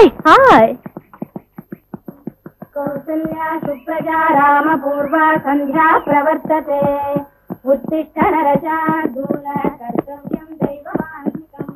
Hi hi कौसल्या सुप्रजा रामपूर्वा सन्ध्या प्रवर्तते उत्तिष्ठ नरशार्दूल कर्तव्यम् दैवमान्तिकम्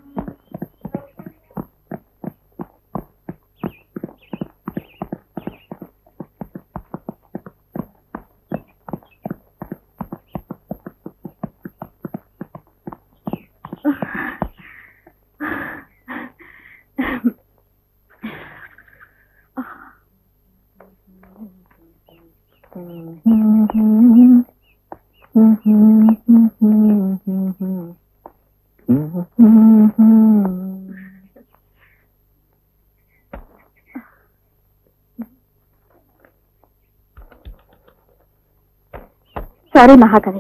சாரி மகாகவி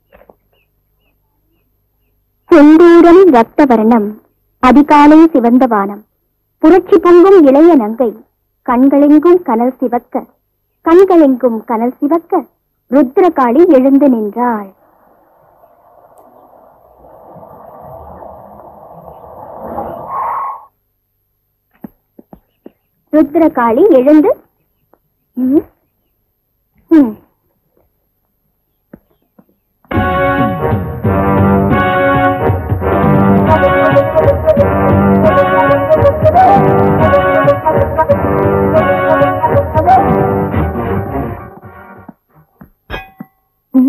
செந்தூரம் ரத்த வர்ணம் அதிகாலை சிவந்த வானம் புரட்சி பொங்கும் இளைய நங்கை கண்களெங்கும் கனல் சிவக்க கண்களெங்கும் கனல் சிவக்க ருத்ரகாளி எழுந்து நின்றாள் ருத்ரகாளி எழுந்து ம், ம். ம்.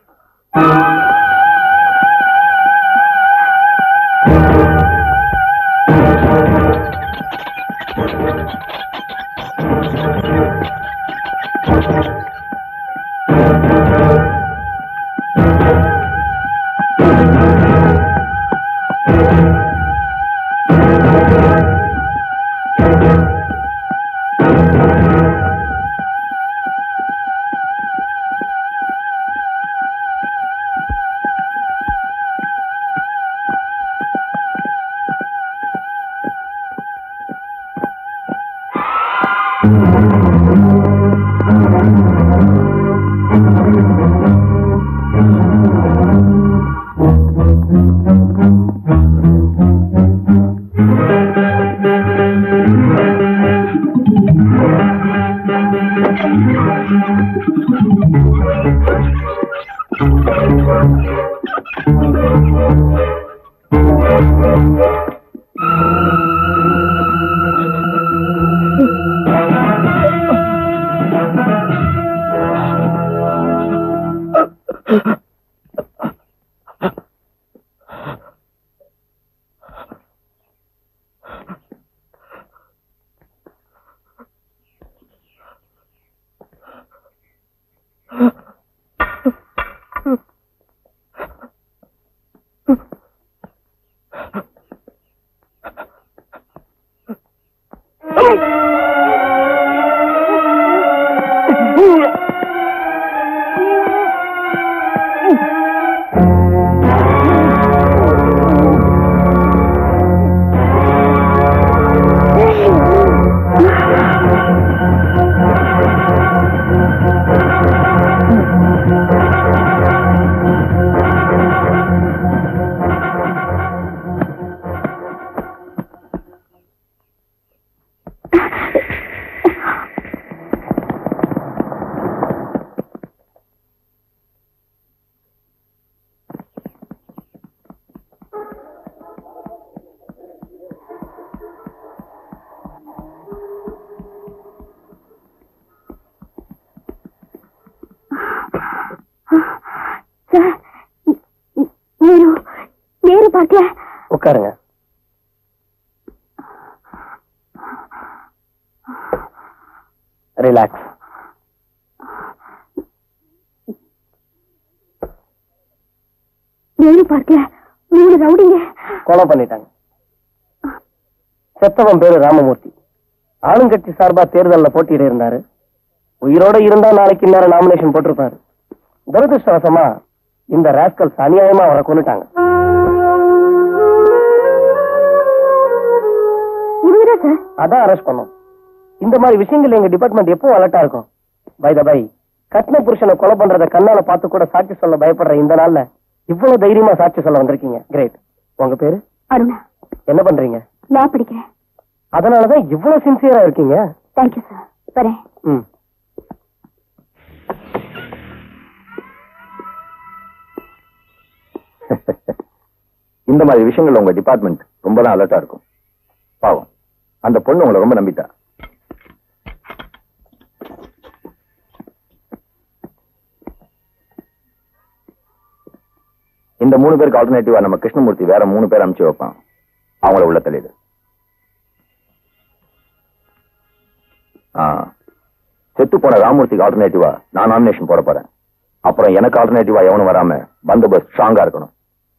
சார் మీరు నేను பார்க்கல உட்காருங்க ரிலாக்ஸ் నేను பார்க்கல மூணு ரவுடிங்க கொலை பண்ணிட்டாங்க செத்தவன் பேரு ராமமூர்த்தி ஆளுங்கட்சி சார்பா தேர்தல்ல போட்டியிட இருந்தாரு உயிரோட இருந்தா நாளைக்கு இந்நேரம் நாமினேஷன் போட்டிருப்பாரு துரதிருஷ்டவசமா இந்த ராஸ்கல்ஸ் அநியாயமா அவரை கொண்டுட்டாங்க உண்மைதான் சார் அதான் அரெஸ்ட் பண்ணோம் இந்த மாதிரி விஷயங்கள் எங்க டிபார்ட்மெண்ட் எப்போ அலர்ட்டா இருக்கும் பை த பை கட்ன புருஷனை கொலை பண்றத கண்ணால பார்த்து கூட சாட்சி சொல்ல பயப்படுற இந்த நாள்ல இவ்வளவு தைரியமா சாட்சி சொல்ல வந்திருக்கீங்க கிரேட் உங்க பேரு அருணா என்ன பண்றீங்க லா படிக்கிறேன் அதனாலதான் இவ்வளவு சின்சியரா இருக்கீங்க தேங்க்யூ சார் வரேன் ம் இந்த மாதிரி விஷயங்கள்ல உங்க டிபார்ட்மெண்ட் ரொம்ப தான் அலர்ட்டா இருக்கும் பாவம் அந்த பொண்ணு உங்களை ரொம்ப நம்பிட்டா இந்த மூணு பேருக்கு ஆல்டர்னேட்டிவா நம்ம கிருஷ்ணமூர்த்தி வேற மூணு பேர் அனுப்பிச்சு வைப்பான் அவங்கள உள்ள தள்ளிடு ஆ செத்து போன ராமூர்த்திக்கு ஆல்டர்னேட்டிவா நான் நாமினேஷன் போட போறேன் அப்புறம் எனக்கு ஆல்டர்னேட்டிவா எவனும் வராம பந்தோபஸ்த் ஸ்ட்ராங்கா இருக்கணும்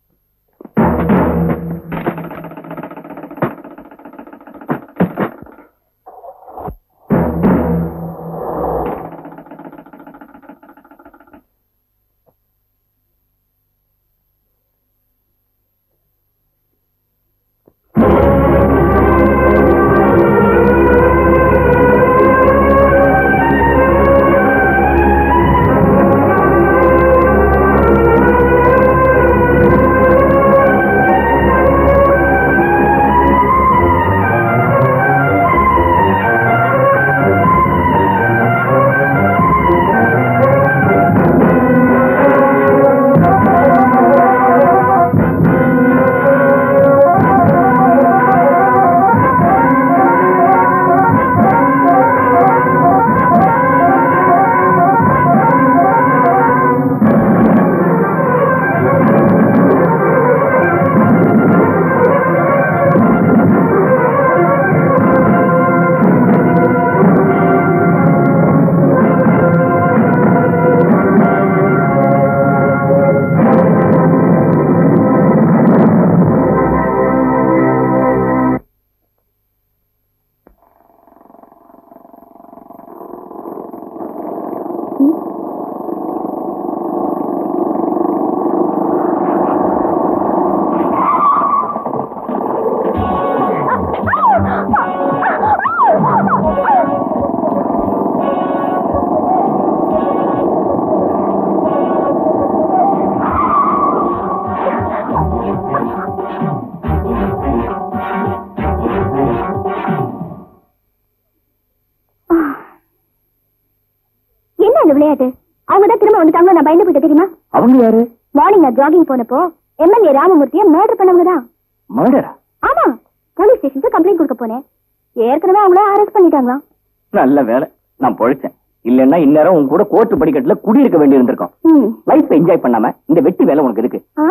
என்ன அந்த விளையாட்டு அவங்க தான் திரும்ப வந்துட்டாங்க நான் பயந்து போயிட்ட தெரியுமா அவங்க யாரு மார்னிங் நான் ஜாகிங் போனப்போ எம்எல்ஏ ராமமூர்த்தியை மர்டர் பண்ணவங்க தான் மர்டரா ஆமா போலீஸ் ஸ்டேஷனுக்கு கம்ப்ளைண்ட் கொடுக்க போனேன் ஏற்கனவே அவங்கள அரெஸ்ட் பண்ணிட்டாங்களாம் நல்ல வேலை நான் பொழைச்சேன் இல்லன்னா இந்நேரம் உன் கூட கோர்ட்டு படிக்கட்டுல குடியிருக்க வேண்டி இருந்திருக்கும் ம். லைஃப் என்ஜாய் பண்ணாம இந்த வெட்டி வேலை உனக்கு இருக்கு ஆ?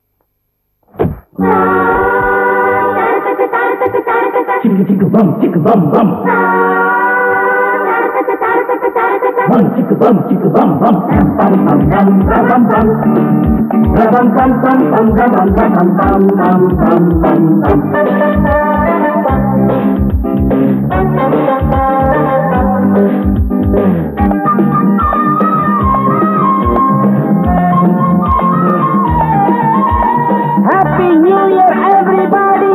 சிக்கு சிக்கு பம் சிக்கு பம் பம் பம் சிக்கு பம் சிக்கு பம் பம் பம் பம் பம் பம் பம் பம் பம் பம் பம் பம் பம் பம் பம் பம் பம் பம் பம் Happy New Year, everybody!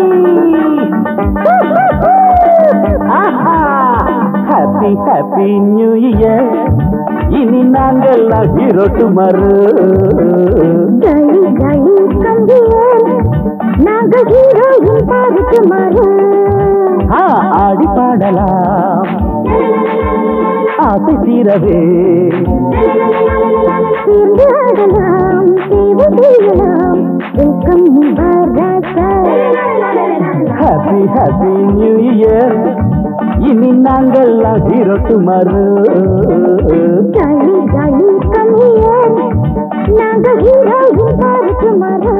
Happy happy new year இனி நாங்கள் ஹீரோ டுமாரோ ஜாலி ஜாலி கங்கியே நாங்க ஹீரோயின் பாருக்கு மாறு ஆடி பாடலாம் ஆசை தீரவே சேர்ந்து ஆடலாம் சேவை செய்யலாம் வெல்கம் பாராசா ஹாப்பி ஹாப்பி நியூ இயர் இனி நாங்கள் ஹீரோ டுமாரோ ஜாலி ஜாலி கங்கியே நாங்க ஹீரோயின் பாருக்கு மாறு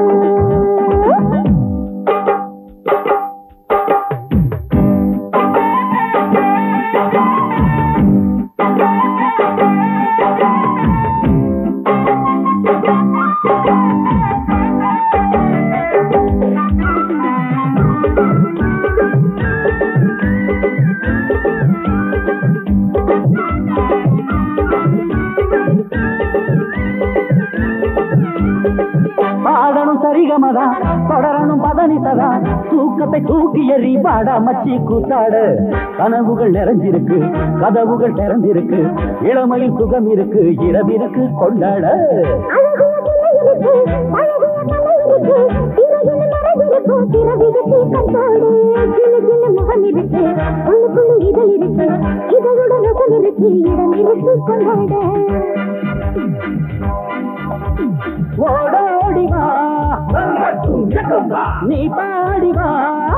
பாடணும் சரிகமதா தொடரணும் பதனித்ததா தூக்கத்தை தூக்கி எறி பாடா மச்சி கூத்தாடு கனவுகள் நிறைஞ்சிருக்கு கதவுகள் திறந்திருக்கு இளமையில் சுகம் இருக்கு இரவிருக்கு கொண்டாட அழகிய தலையிருக்கு அழகிய தலையிருக்கு இரவின மறைஞ்சிருக்கும் திரவிகத்தை கண்டோடு ஜிலு ஜிலு முக முகம் இருக்கு உள்ளுக்குள்ள இதழ் இருக்கு இதழோட நுகம் இருக்கு இடம் இருக்கு கொண்டாட ஓடோடி வா நீ பாடி வா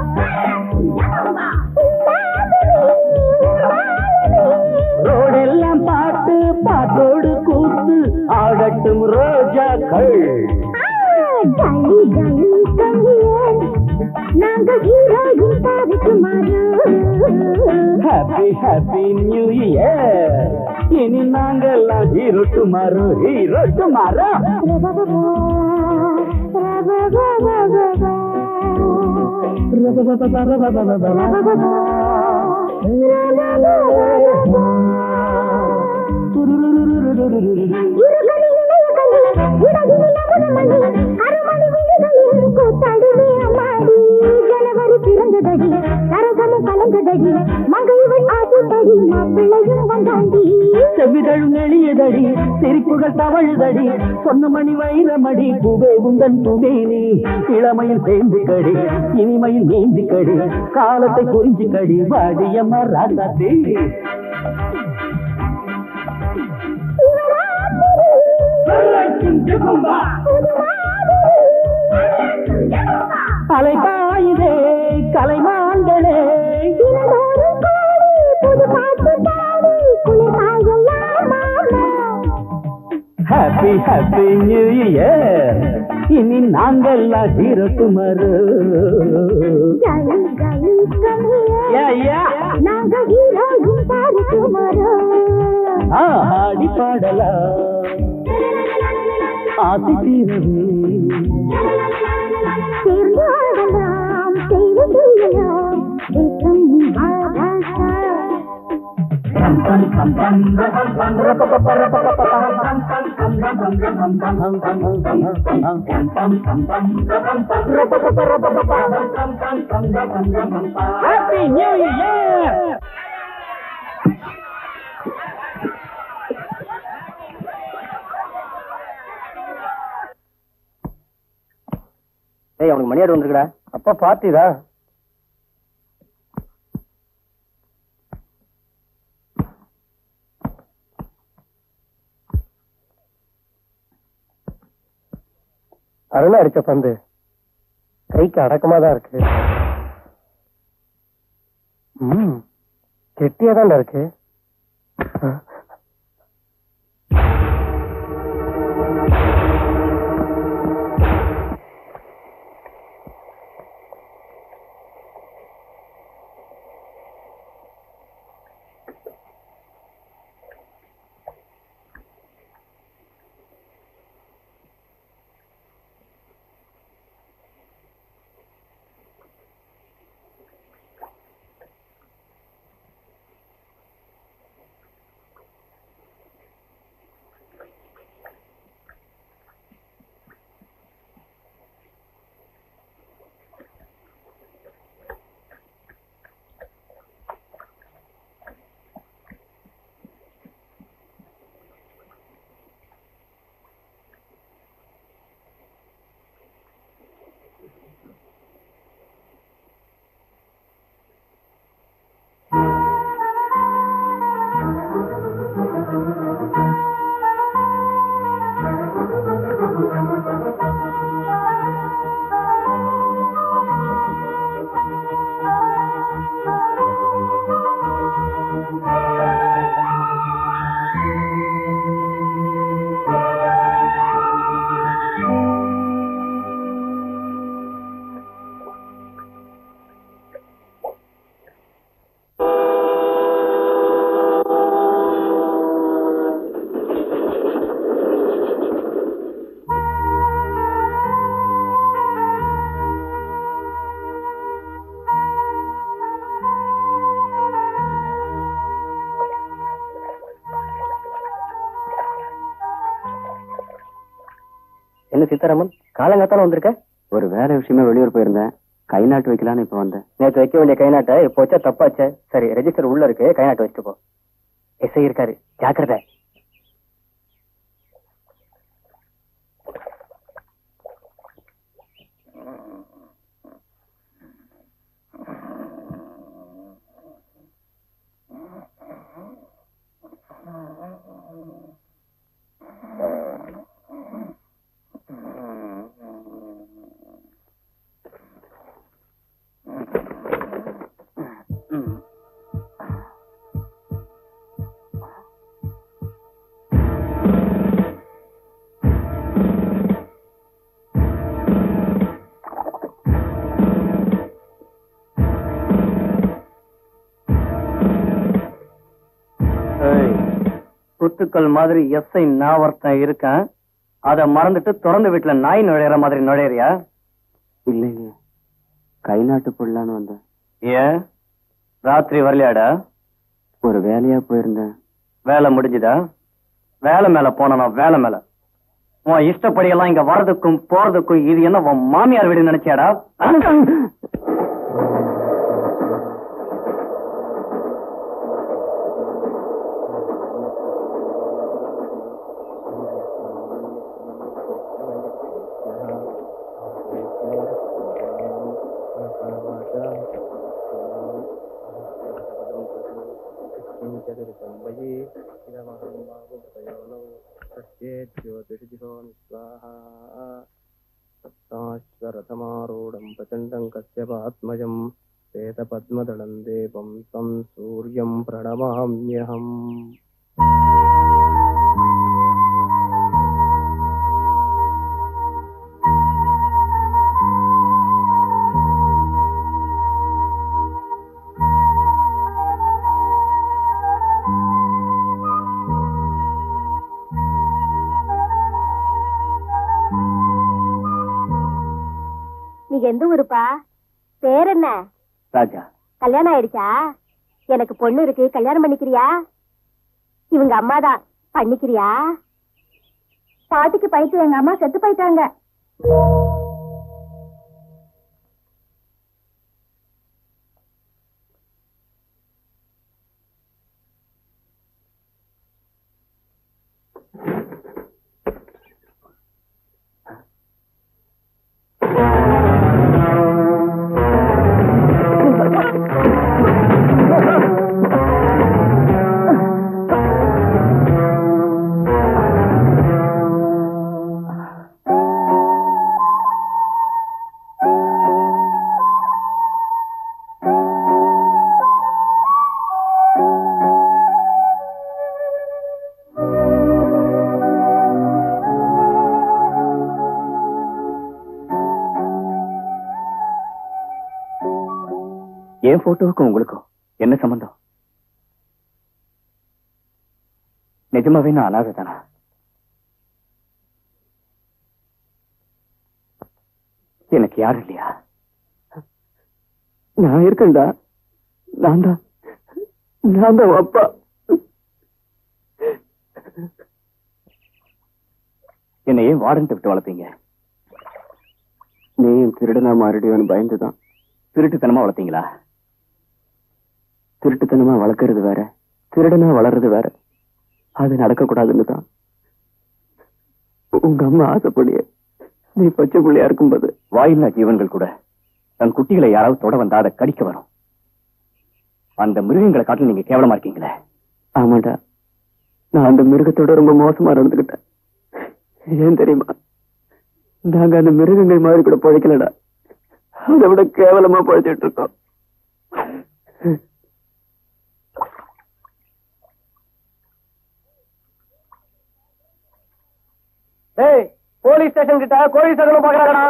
ரோடெல்லாம் பாட்டு பாட்டோடு கூத்து ஆடட்டும் ரோஜாக்கள் ஜாலி ஜாலி கவியன் நாங்க ஹீரோயின் பாதிக்கு மாறு ஹாப்பி ஹாப்பி நியூ இயர் இனி நாங்கெல்லாம் ஹீரோ டுமாரோ ஹீரோ டுமாரோ ஜனவரி பிறந்ததடி சரசமும் கலந்ததடி மகைவள் ஆசைப்படி மாப்பிள்ளையும் வந்தாண்டி செவ்விதழும் எளியதடி சிரிப்புகள் தவழுதடி சொன்ன மணி வைரமடி பூவே உந்தன் பூமேனி இளமையில் சேர்ந்து கடி இனிமையில் நீந்தி கடி காலத்தை புரிஞ்சு கடி வாடியம்மா ராசாத்தி அலைபாயுதே கலைமான்களே தினந்தோறும் பாடு, புது பாட்டு பாடு, குளிர்காயெல்லாம் மாமா. ஹாப்பி ஹாப்பி நியூ இயர் இனி நாங்கெல்லாம் ஹீரோ டுமாரோ ஜாலி, ஜாலி, கம்மியா. நாங்க ஹீரோயின் பாரு tomorrow. ஆடி பாடலாம் ஆசை தீரவே சேர்ந்து ஆடலாம், செய்து செய்யலாம், தேசம் ஆகாசா. ஹாப்பி நியூ இயர் ஏய் அவனுக்கு மணியாடு வந்திருக்கடா அப்பா பார்ட்டி தான் அருணா அடிச்ச பந்து கைக்கு அடக்கமா தான் இருக்கு ம் கெட்டியா தான் இருக்கு என்ன சீதாராமன் காலங்காத்தால வந்திருக்க ஒரு வேலை விஷயமா வெளியூர் போயிருந்தேன் கை நாட்டு வைக்கலான்னு இப்ப வந்தேன் நேத்து வைக்க வேண்டிய கை நாட்டை இப்போ வச்சா தப்பாச்சே சரி ரெஜிஸ்டர் உள்ள இருக்கு கை நாட்டை வச்சுட்டு போ எஸ்ஐ இருக்காரு ஜாக்கிரதை குத்துக்கள் மாதிரி எஸ்ஐ நான் ஒருத்தன் இருக்கேன் அத மறந்துட்டு திறந்த வீட்டுல நாய் நுழையிற மாதிரி நுழையறியா இல்லைங்க கை நாட்டு போடலான்னு வந்தேன் ஏன் ராத்திரி வரலையாடா ஒரு வேலையா போயிருந்தேன் வேலை முடிஞ்சுதா வேலை மேல போனா வேலை மேல உன் இஷ்டப்படி எல்லாம் இங்க வர்றதுக்கும் போறதுக்கும் இது என்ன உன் மாமியார் வீடு நினைச்சியாடா ஆ? సప్తాశ్వరథమారూఢం ప్రచండం కశ్యపాత్మజం శ్వేతపద్మదళం దేవం తం సూర్యం ప్రణమామ్యహం நீங்க எந்த ஊருப்பா பேர் என்ன ராஜா கல்யாணம் ஆயிடுச்சா எனக்கு பொண்ணு இருக்கு கல்யாணம் பண்ணிக்கிறியா இவங்க அம்மாதான் பண்ணிக்கிறியா பாட்டிக்கு பைத்து எங்க அம்மா செத்து போயிட்டாங்க என் போட்டோவுக்கும் உங்களுக்கும் என்ன சம்பந்தம் நிஜமாவே நான் அனாதை தானா எனக்கு யாரும் இல்லையா நான் இருக்கேன்டா நான் தான் நான் தான் அப்பா என்னை ஏன் வாரண்ட் விட்டு வளர்த்தீங்க நீயும் திருடனா மாறிடுவேன்னு பயந்துதான் திருட்டுத்தனமா வளர்த்தீங்களா திருட்டுத்தனமா வளர்க்கறது வேற திருடனா வளர்றது வேற அது நடக்கக்கூடாதுன்னு தான் உங்க அம்மா ஆசைப்படிய நீ பச்சை புள்ளையா இருக்கும்போது வாயில்லா ஜீவன்கள் கூட தன் குட்டிகளை யாராவது தொட வந்தா அதை கடிக்க வரும் அந்த மிருகங்களை காட்டில் நீங்க கேவலமா இருக்கீங்களே ஆமாடா நான் அந்த மிருகத்தோட ரொம்ப மோசமா நடந்துகிட்டேன் ஏன் தெரியுமா நாங்க அந்த மிருகங்கள் மாதிரி கூட பழைக்கலடா அதை விட கேவலமா பழைச்சிட்டு இருக்கோம் ஏய் போலீஸ் ஸ்டேஷன் கிட்ட கோழி சகனம் பாக்குறாங்கடா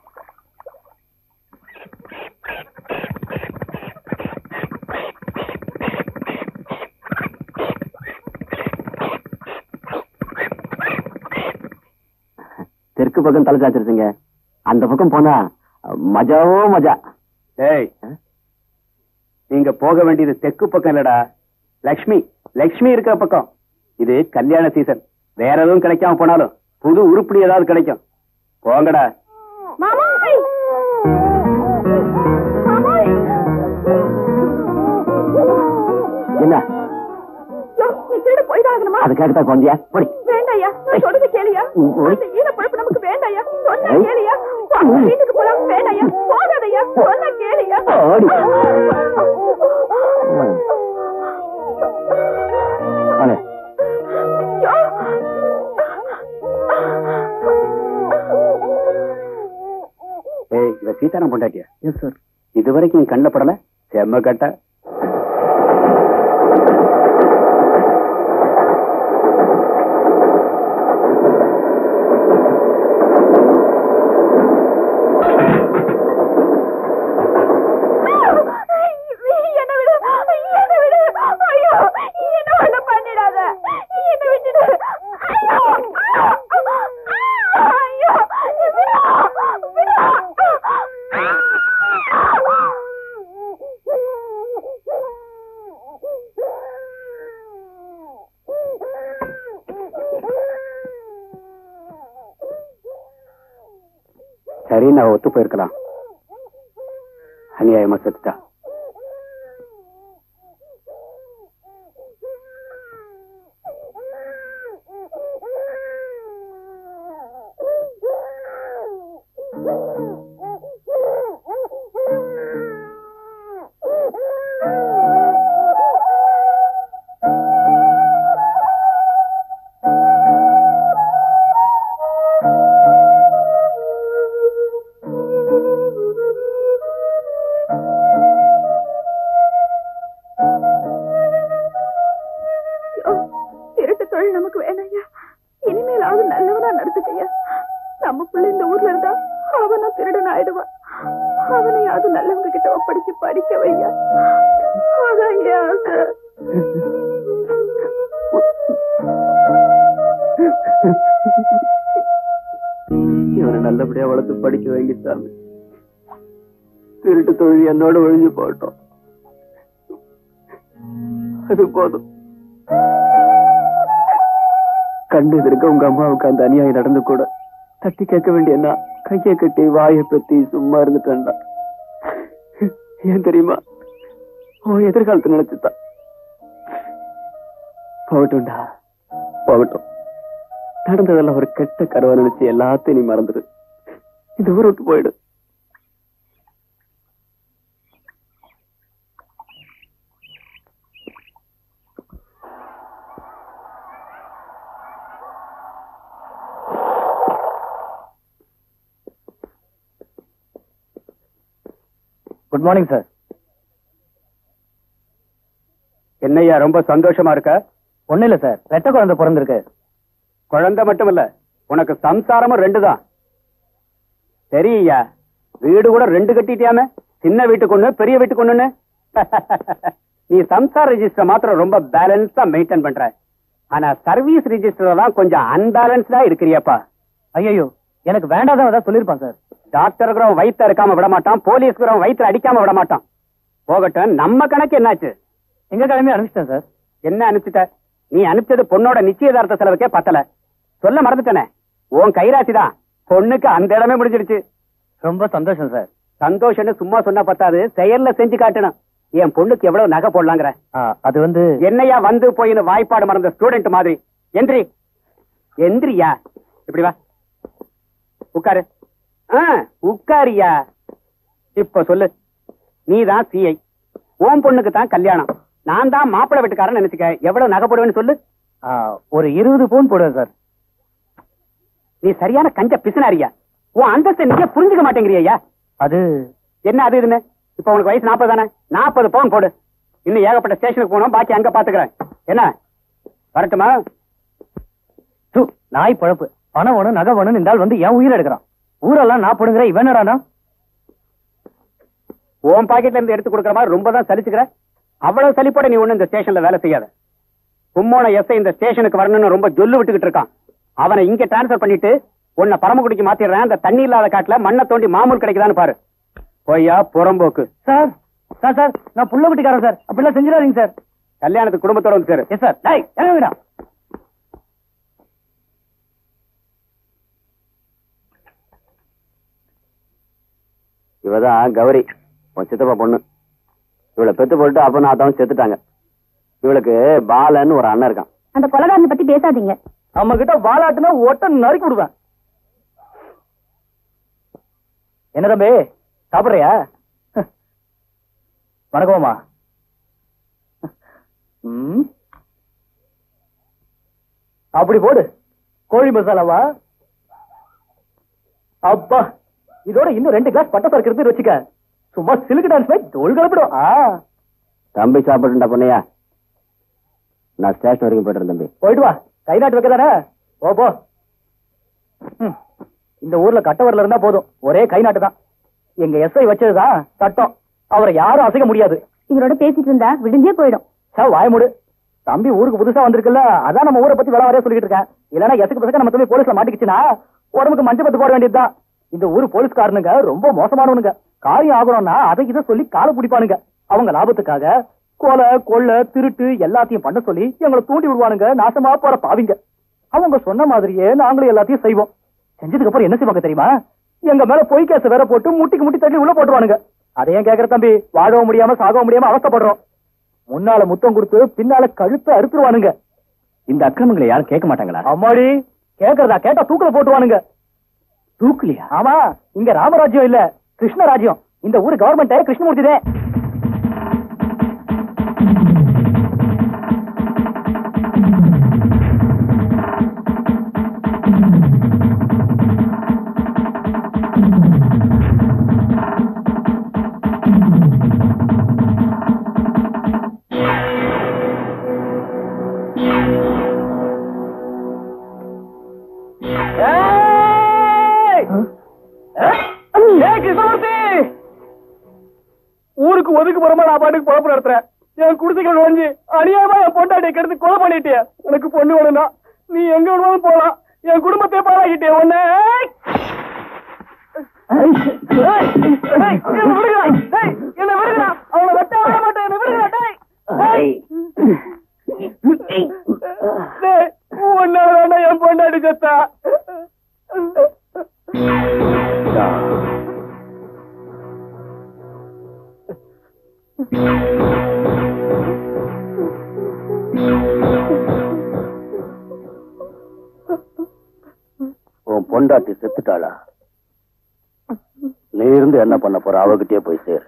தெற்கு பக்கம் தலை சாச்சிருச்சுங்க அந்த பக்கம் போனா மஜாவோ மஜா ஏய் நீங்க போக வேண்டியது தெற்கு பக்கம் இல்லடா லக்ஷ்மி லக்ஷ்மி இருக்கிற பக்கம் இது கல்யாண சீசன் வேற எதுவும் கிடைக்காம போனாலும் புது உருப்படி ஏதாவது கிடைக்கும் போங்கடா என்ன நீ திருட போய்தாகணுமா அதுக்காக தான் கொஞ்சியா போடி வேண்டாயா நான் சொல்றது கேளியா ம், ஓடி. அந்த ஈன பழப்பு நமக்கு வேண்டாயா சொன்னா ஏய். கேளியா வா, வீட்டுக்கு போலாம் வேண்டாயா போகாதயா சொன்னா கேளியா ஓடி. வாங்க. ஏய் இவ சீதாராம் பொண்டாட்டியா எஸ் சார் இது வரைக்கும் நீ கண்ணில் படல செம்ம கட்ட என்ன விடு என்ன விடு ஐயோ என்ன ஒண்ணு பண்ணிடாத என்ன சரி நான் ஒத்து போயிருக்கலாம் அநியாயமா செத்துட்டா திருட்டு தொழில் நமக்கு வேணாயா இனிமேலாவது நல்லவனா நடத்துக்கையா நம்ம பிள்ளை இந்த ஊர்ல இருந்தா அவனும் திருடன் ஆயிடுவான் அவனையாவது நல்லவங்க கிட்ட ஒப்படைச்சு படிக்க வையா அதான் என் ஆசை இவனை நல்லபடியா வளர்த்து படிக்க வைங்க சாமி திருட்டு தொழில் என்னோட ஒழிஞ்சு போட்டோம் அது போதும் கண்டு எதிர்க்க உங்க அம்மாவுக்கு அந்த அநியாயம் நடந்து கூட தட்டி கேட்க வேண்டிய நான் கையை கட்டி வாயை பத்தி சும்மா இருந்துட்டேன்டா ஏன் தெரியுமா உன் எதிர்காலத்தை நினைச்சுதான் போகட்டும்டா போகட்டும் நடந்ததெல்லாம் ஒரு கெட்ட கருவா நினைச்சு எல்லாத்தையும் நீ மறந்துடு இந்த ஊரை விட்டு போயிடு குட் மார்னிங் சார் என்னய்யா ரொம்ப சந்தோஷமா இருக்க ஒண்ணு இல்ல சார் ரெட்ட குழந்தை பிறந்திருக்கு குழந்தை மட்டும் இல்ல உனக்கு சம்சாரமும் ரெண்டு தான் சரியா வீடு கூட ரெண்டு கட்டிட்டியாம சின்ன வீட்டுக்கு ஒண்ணு பெரிய வீட்டுக்கு ஒண்ணுன்னு நீ சம்சார ரெஜிஸ்டர் மாத்திரம் ரொம்ப பேலன்ஸா மெயின்டைன் பண்ற ஆனா சர்வீஸ் ரெஜிஸ்டர் தான் கொஞ்சம் அன்பேலன்ஸ்டா இருக்கிறியப்பா ஐயோ எனக்கு வேண்டாதான் சொல்லிருப்பான் சார் டாக்டருக்குறவன் வயிற்று இருக்காம விட மாட்டான் போலீஸ்க்குறவன் வயிற்று அடிக்காம விட மாட்டான் போகட்டும் நம்ம கணக்கு என்னாச்சு எங்க கிளம்பி அனுப்பிச்சிட்டேன் சார் என்ன அனுப்பிச்சிட்ட நீ அனுப்பிச்சது பொண்ணோட நிச்சயதார்த்த செலவுக்கே பத்தல சொல்ல மறந்துட்டனே உன் கைராசி தான் பொண்ணுக்கு அந்த இடமே முடிஞ்சிடுச்சு ரொம்ப சந்தோஷம் சார் சந்தோஷம்னு சும்மா சொன்னா பத்தாது செயல்ல செஞ்சு காட்டணும் என் பொண்ணுக்கு எவ்வளவு நகை போடலாங்கிற அது வந்து என்னையா வந்து போயின்னு வாய்ப்பாடு மறந்த ஸ்டூடெண்ட் மாதிரி எந்திரி எந்திரியா இப்படி வா உட்காரு ஆ உட்காரியா இப்ப சொல்லு நீ தான் சிஐ உன் பொண்ணுக்கு தான் கல்யாணம் நான் தான் மாப்பிள்ளை வீட்டுக்காரன் நினைச்சுக்க எவ்வளவு நகை போடுவேன்னு சொல்லு ஒரு இருபது பவுன் போடுவேன் சார் நீ சரியான கஞ்ச பிசினாரியா உன் அந்தஸ்தை நீங்க புரிஞ்சுக்க மாட்டேங்கிறியா அது என்ன அது இதுன்னு இப்ப உனக்கு வயசு நாற்பது தானே நாற்பது பவுன் போடு இன்னும் ஏகப்பட்ட ஸ்டேஷனுக்கு போகணும் பாக்கி அங்க பாத்துக்கிறேன் என்ன வரட்டுமா சு, நாய் பழப்பு பணம் வேணும் நகை வேணும் இந்த ஆள் வந்து என் உயிரை எடுக்கிறான் ஊரெல்லாம் நான் போடுங்கிற இவன் என்னடானா உன் பாக்கெட்ல இருந்து எடுத்து கொடுக்குற மாதிரி ரொம்ப தான் சலிச்சுக்கிற அவ்வளவு சலிப்போட நீ ஒண்ணு இந்த ஸ்டேஷன்ல வேலை செய்யாத கும்மோன எஸ்ஐ இந்த ஸ்டேஷனுக்கு வரணும்னு ரொம்ப ஜொல்லு விட்டுக்கிட்டு இருக்கான் அவனை இங்க டிரான்ஸ்பர் பண்ணிட்டு உன்னை பரமக்குடிக்கு மாத்திடுறேன் அந்த தண்ணி இல்லாத காட்டுல மண்ணை தோண்டி மாமூல் கிடைக்குதான்னு பாரு பொய்யா புறம்போக்கு சார் சார் சார் நான் புள்ள வீட்டுக்காரன் சார் அப்படிலாம் செஞ்சிடாதீங்க சார் கல்யாணத்துக்கு குடும்பத்தோட வந்து சார் எஸ் சார் டேய் இறங்குடா இவதான் கௌரி உன் சித்தப்பா பொண்ணு இவளை பெத்து போட்டு அப்ப நான் செத்துட்டாங்க இவளுக்கு பாலன்னு ஒரு அண்ணன் இருக்கான் அந்த கொலகாரனை பத்தி பேசாதீங்க நம்ம கிட்ட வாலாட்டுனா ஒட்ட நறுக்கி விடுவேன் என்ன தம்பி சாப்பிடுறியா வணக்கமாமா ம். அப்படி போடு கோழி மசாலாவா அப்பா இதோட இன்னும் ரெண்டு கிளாஸ் பட்டை பறக்கிறது வச்சுக்க சும்மா சிலுக்கு டான்ஸ் மாதிரி தோல் கலப்பிடும் தம்பி சாப்பிட்டுண்டா பொண்ணையா நான் ஸ்டேஷன் வரைக்கும் போயிட்டு தம்பி போயிட்டு வா கை நாட்டு வைக்க தானே போ போ ம். இந்த ஊர்ல கட்டவரில் இருந்தா போதும் ஒரே கை நாட்டு தான் எங்க எஸ்ஐ வச்சதுதான் சட்டம் அவரை யாரும் அசைக்க முடியாது இவரோட பேசிட்டு இருந்தா விடிஞ்சே போயிடும் சார் வாய மூடு தம்பி ஊருக்கு புதுசா வந்திருக்குல்ல அதான் நம்ம ஊரை பத்தி வேலை வரைய சொல்லிட்டு இருக்கேன் இல்லன்னா எசக்கு பசங்க நம்ம தம்பி போலீஸ்ல மாட்டிக்கிச்சுன்னா உடம்புக்கு மஞ்சள் பத்து போட வேண்டியதுதான் இந்த ஊர் போலீஸ்காரனுங்க ரொம்ப மோசமானவனுங்க காரியம் ஆகணும்னா அதை இதை சொல்லி காலை பிடிப்பானுங்க அவங்க லாபத்துக்காக கொலை கொள்ளை திருட்டு எல்லாத்தையும் பண்ண சொல்லி எங்களை தூண்டி விடுவானுங்க நாசமா போற பாவிங்க அவங்க சொன்ன மாதிரியே நாங்களும் எல்லாத்தையும் செய்வோம் செஞ்சதுக்கு அப்புறம் என்ன செய்வாங்க தெரியுமா எங்க மேல பொய் கேஸ் வேற போட்டு முட்டிக்கு முட்டி தள்ளி உள்ள போட்டுருவானுங்க அதையும் கேக்குற தம்பி வாழவும் முடியாம சாகவும் முடியாம அவஸ்தைப்படுறோம் முன்னால முத்தம் கொடுத்து பின்னால கழுத்தை அறுத்துருவானுங்க இந்த அக்கிரமங்களை யாரும் கேட்க மாட்டாங்களா அம்மாடி கேக்குறதா கேட்டா தூக்குல போட்டுருவானுங்க தூக்கலையா ஆமா இங்க ராமராஜ்யம் இல்ல கிருஷ்ணராஜ்யம் இந்த ஊரு கவர்மெண்ட் கிருஷ்ணமூர்த்தி தான் கிருஷ்ணமூர்த்தி ஊருக்கு ஒதுக்கு போறமா நான் பாட்டுக்கு குழப்பம் நடத்துறேன் என் குடிசைகள் நுழைஞ்சு அநியாயமா என் பொண்டாட்டியை கெடுத்து கொலை பண்ணிட்டிய எனக்கு பொண்ணு வேணும்னா நீ எங்க வேணாலும் போலாம் என் குடும்பத்தை பாழாக்கிட்டே உன்ன என்ன விடுங்கடா அவனை வெட்ட விட மாட்டேன் என்ன விடுங்கடா டேய். டேய், உன்னால வேண்டாம் என் பொண்டாட்டி செத்தா உன் பொண்டாட்டி செத்துட்டாளா நீ இருந்து என்ன பண்ண போற அவகிட்டயே போய் சேர்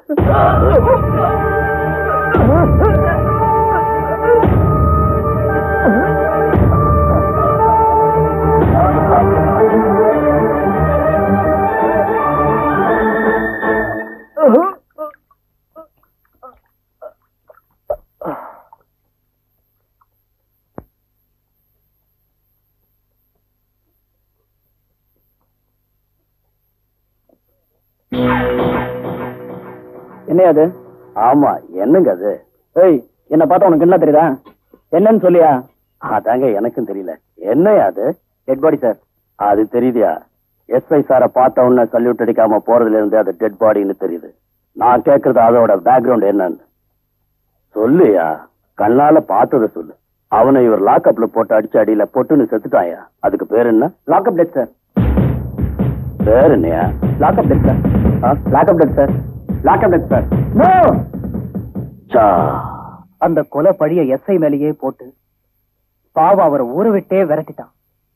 என்ன அது ஆமா என்னங்க அது ஏய் என்ன பார்த்தா உனக்கு என்ன தெரியுதா என்னன்னு சொல்லியா அதாங்க எனக்கும் தெரியல என்னையா அது டெட் பாடி சார் அது தெரியுதியா எஸ்ஐ சாரை பார்த்த உடனே சல்யூட் அடிக்காம போறதுல இருந்து அது டெட் பாடின்னு தெரியுது நான் கேக்குறது அதோட பேக்ரவுண்ட் என்னன்னு சொல்லுயா கண்ணால பார்த்தத சொல்லு அவனை இவர் லாக்அப்ல போட்டு அடிச்சு அடியில பொட்டுன்னு செத்துட்டாயா அதுக்கு பேர் என்ன லாக்அப் டெட் சார் பேர் என்னையா lockup dead sir lockup dead sir lockup dead sir no சா அந்த கொலை பழிய எஸ்ஐ மேலேயே போட்டு பாவம் அவரை ஊற விட்டே விரட்டிட்டான்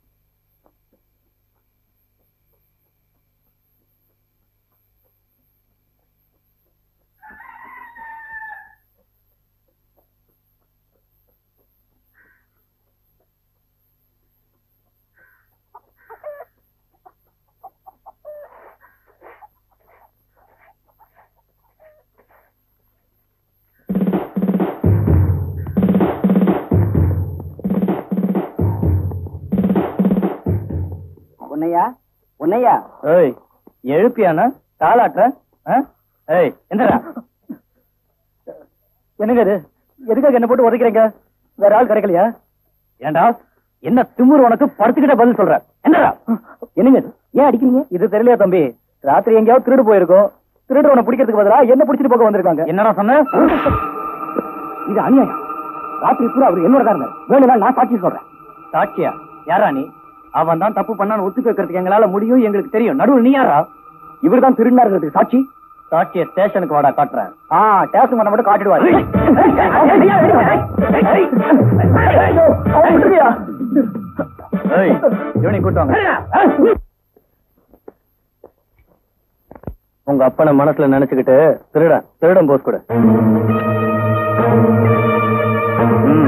உன்னையா உன்னையா ஏய் எழுப்பியானா தாளாட்டுற ஆ? ஏய் என்னடா என்னங்க இது எதுக்காக என்ன போட்டு உதைக்கிறீங்க வேற ஆள் கிடைக்கலையா ஏண்டா என்ன திமிரு உனக்கு படுத்துக்கிட்ட பதில் சொல்ற என்னடா என்னங்க இது? ஏன் அடிக்கிறீங்க இது தெரியலையா தம்பி ராத்திரி எங்கேயாவது திருடு போயிருக்கோம் திருடுறவனை பிடிக்கிறதுக்கு பதிலா என்ன பிடிச்சிட்டு போக வந்திருக்காங்க என்னடா சொன்ன இது அநியாயம் ராத்திரி பூரா அவர் என்னோட தான் இருந்தார் வேணும்னா நான் சாட்சி சொல்றேன் சாட்சியா யாரா நீ அவன் தான் தப்பு பண்ணான்னு ஒத்துக்க வைக்கிறதுக்கு எங்களால முடியும் எங்களுக்கு தெரியும் நடுவில் நீ யாரா இவர் தான் திருநாருங்கிறதுக்கு சாட்சி சாட்சிய ஸ்டேஷனுக்கு வாடா காட்டுறேன் ஆ ஸ்டேஷன் பண்ண மட்டும் காட்டிடுவாரு இவனை கூட்டுவாங்க உங்க அப்பனை மனசுல நினைச்சுக்கிட்டு திருடன் திருடன் போஸ் கொடு ம்.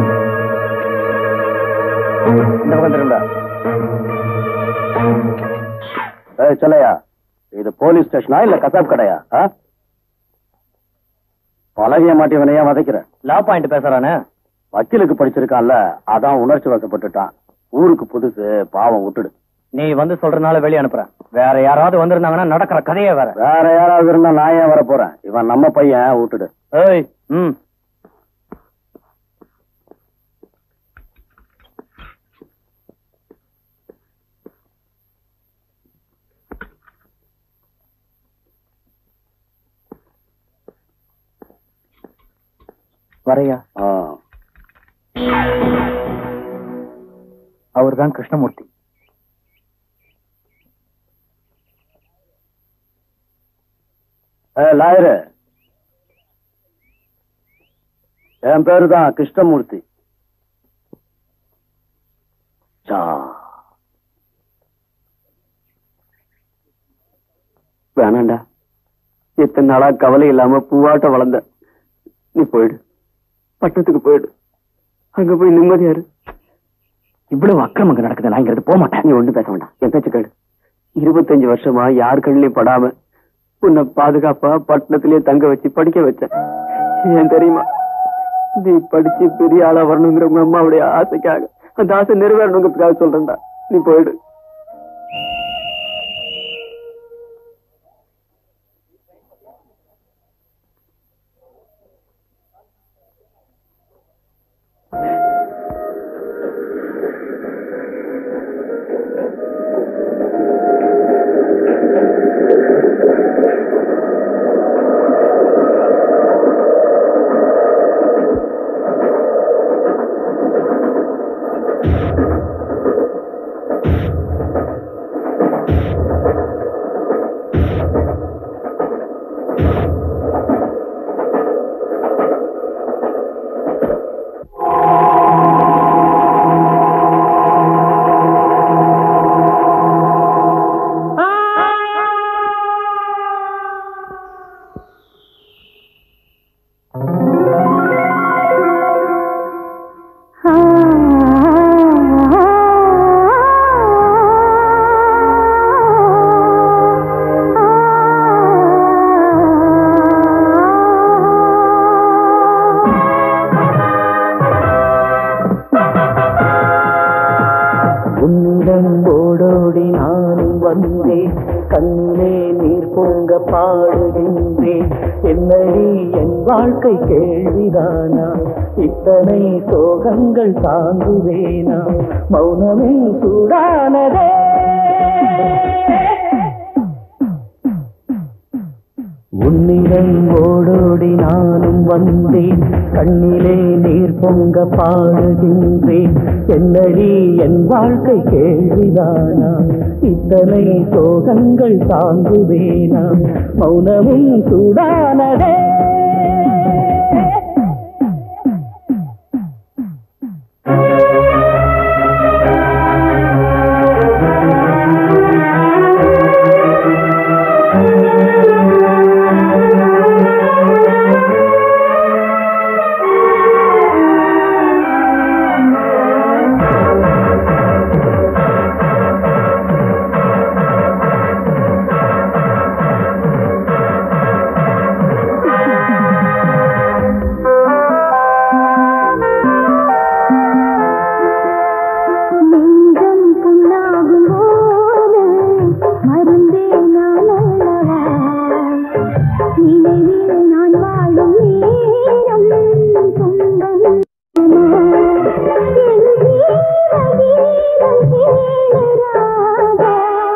இந்த பக்கம் திரும்பா ஏய் சொல்லையா இது போலீஸ் ஸ்டேஷனா இல்ல கசாப் கடையா ஆ? பழகிய மாட்டியவனையா வதைக்கிற லா பாயிண்ட் பேசுறானே வக்கீலுக்கு படிச்சிருக்கான்ல அதான் உணர்ச்சி வசப்பட்டுட்டான் ஊருக்கு புதுசு பாவம் விட்டுடு நீ வந்து சொல்றதுனால வெளியே அனுப்புறேன் வேற யாராவது வந்திருந்தாங்கன்னா நடக்கிற கதையே வேற வேற யாராவது இருந்தா நான் ஏன் வர போறேன் இவன் நம்ம பையன் விட்டுடு ஏய் ம் வரையா ஆ. அவர்தான் கிருஷ்ணமூர்த்தி லாயரு என் பேரு தான் கிருஷ்ணமூர்த்தி சா. வேணாண்டா இத்தனை நாளா கவலை இல்லாம பூவாட்ட வளர்ந்த நீ போயிடு பட்டத்துக்கு போயிடு அங்க போய் நிம்மதியா இரு இவ்வளவு அக்கிரமங்க நடக்குது நான் இங்க போக மாட்டேன் நீ ஒண்ணு பேச வேண்டாம் என் பேச்சு கேளு இருபத்தஞ்சு வருஷமா யார் கண்ணிலையும் படாம உன்னை பாதுகாப்பா பட்டணத்திலேயே தங்க வச்சு படிக்க வச்சேன் ஏன் தெரியுமா நீ படிச்சு பெரிய ஆளா வரணுங்கிற உங்க அம்மாவுடைய ஆசைக்காக அந்த ஆசை நிறைவேறணுங்கிறதுக்காக சொல்றேன்டா நீ போயிடு உன்னிடம் ஓடோடி நானும் வந்தேன் கண்ணிலே நீர் பொங்க பாடுகின்றேன் என்னடி என் வாழ்க்கை கேள்விதானா இத்தனை சோகங்கள் தாங்குவேனா மௌனமே சூடானதே உன்னிடம் ஓடோடி நானும் வந்தேன் கண்ணிலே நீர் பொங்க பாடுகின்றேன் என்னடி என் வாழ்க்கை கேள்விதானா இத்தனை சோகங்கள் தாங்குவேனா மௌனமும் சூடானதே நெஞ்சம் புண்ணாகும் போது மருந்தே நான் அல்லவா நினைவில் நான் வாழும் நேரம் சொந்தம் என் ஜீவ கீதம் கேளராதா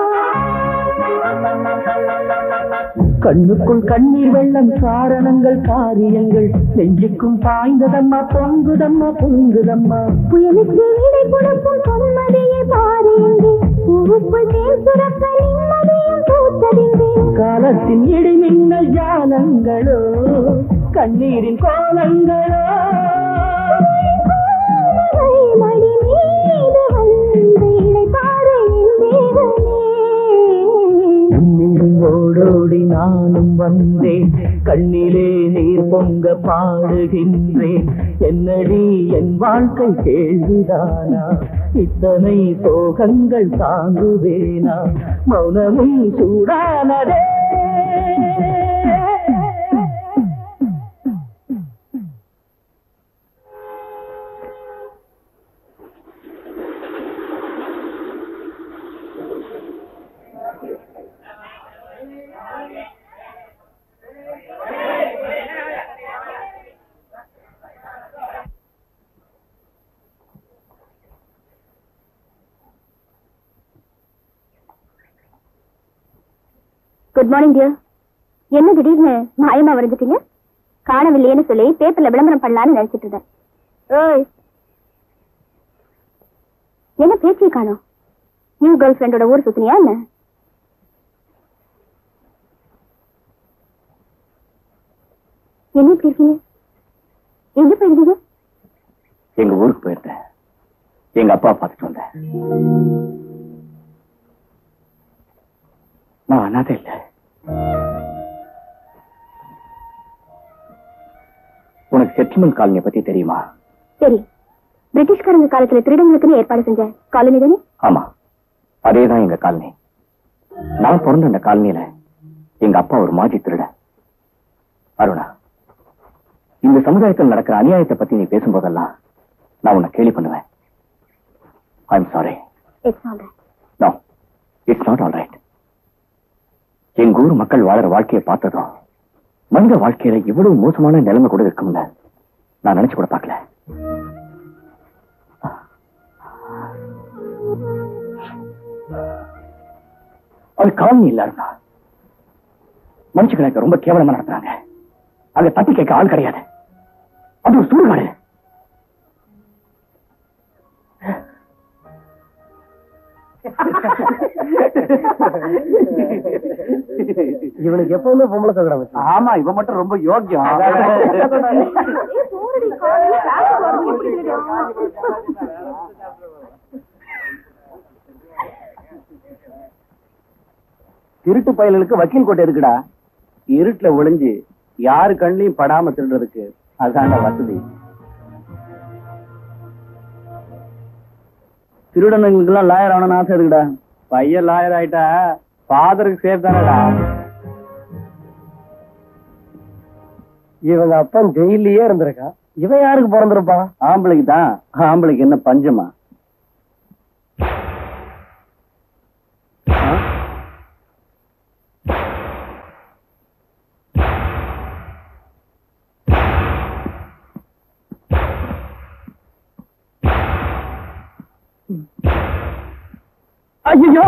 கண்ணுக்குள் கண்ணீர் வெள்ளம் காரணங்கள் காரியங்கள் நெஞ்சுக்கும் பாய்ந்ததம்மா பொங்குதம்மா பொங்குதம்மா புயலுக்கு இடை கொடுக்கும் பொன்மதியை பாரு எங்கே உறுப்புள் தேன் சுரக்க நிம்மதியும் பூத்ததிங்கே காலத்தின் இடிமின்னல் ஜாலங்களோ கண்ணீரின் கோலங்களோ மடி மீது வந்து இளைப்பாறு என் தேவனே உன்னிடம் ஓடோடி நானும் வந்தேன் கண்ணிலே நீர் பொங்க பாடுகின்றேன் என்னடி என் வாழ்க்கை கேள்விதானா இத்தனை சோகங்கள் தாங்குவேனா மௌனமும் சூடானதே குட் மார்னிங் டியர் என்ன திடீர்னு மாயமா வரைஞ்சிட்டீங்க காணவில்லையேன்னு சொல்லி பேப்பர்ல விளம்பரம் பண்ணலாம்னு நினைச்சிட்டு இருந்தேன் ஏய் என்ன பேச்சே காணோம் நியூ கேர்ள் ஃப்ரெண்டோட ஊர் சுத்தினியா என்ன என்ன இப்படி இருக்கீங்க எங்க போயிருந்தீங்க எங்க ஊருக்கு போயிருந்தேன் எங்க அப்பா பார்த்துட்டு வந்தேன் நான் அனாதை இல்ல உனக்கு செட்டில்மெண்ட் காலனியை பத்தி தெரியுமா சரி பிரிட்டிஷ்காரங்க காலத்துல திருடங்களுக்குன்னு ஏற்பாடு செஞ்ச காலனி தானே ஆமா அதேதான் எங்க காலனி நான் பிறந்த அந்த காலனியில எங்க அப்பா ஒரு மாஜி திருட அருணா இந்த சமுதாயத்தில் நடக்கிற அநியாயத்தை பத்தி நீ பேசும்போதெல்லாம் நான் உன்னை கேலி பண்ணுவேன் I'm sorry it's all right no it's not all right எங்க ஊர் மக்கள் வாழற வாழ்க்கையை பார்த்ததும் மனித வாழ்க்கையில இவ்வளவு மோசமான நிலைமை கூட இருக்கும்னு நான் நினைச்சு கூட பார்க்கல அது காலனி இல்லாருன்னா மனுஷங்களை ரொம்ப கேவலமா நடத்துறாங்க அங்க தட்டி கேட்க ஆள் கிடையாது அது ஒரு சூழ்நிலை இவனுக்கு எப்பவுமே பொம்பளை சகடம் ஆமா இவன் மட்டும் ரொம்ப யோக்கியம் திருட்டு பயலுக்கு வக்கீல் கோட்டை இருக்குடா இருட்டுல ஒளிஞ்சு யாரு கண்ணையும் படாம திருடுறதுக்கு அதுதான்டா வசதி திருடனுங்களுக்கு எல்லாம் லாயர் ஆகணும்னு ஆசை இருக்குடா பையன் லாயர் ஆயிட்டா ஃபாதருக்கு சேஃப் தானடா இவங்க அப்பன் ஜெயிலேயே இருந்திருக்கான் இவன் யாருக்கு பிறந்திருப்பான் ஆம்பளைக்கு தான் ஆம்பளைக்கு என்ன பஞ்சமா ஆ? ஐயோ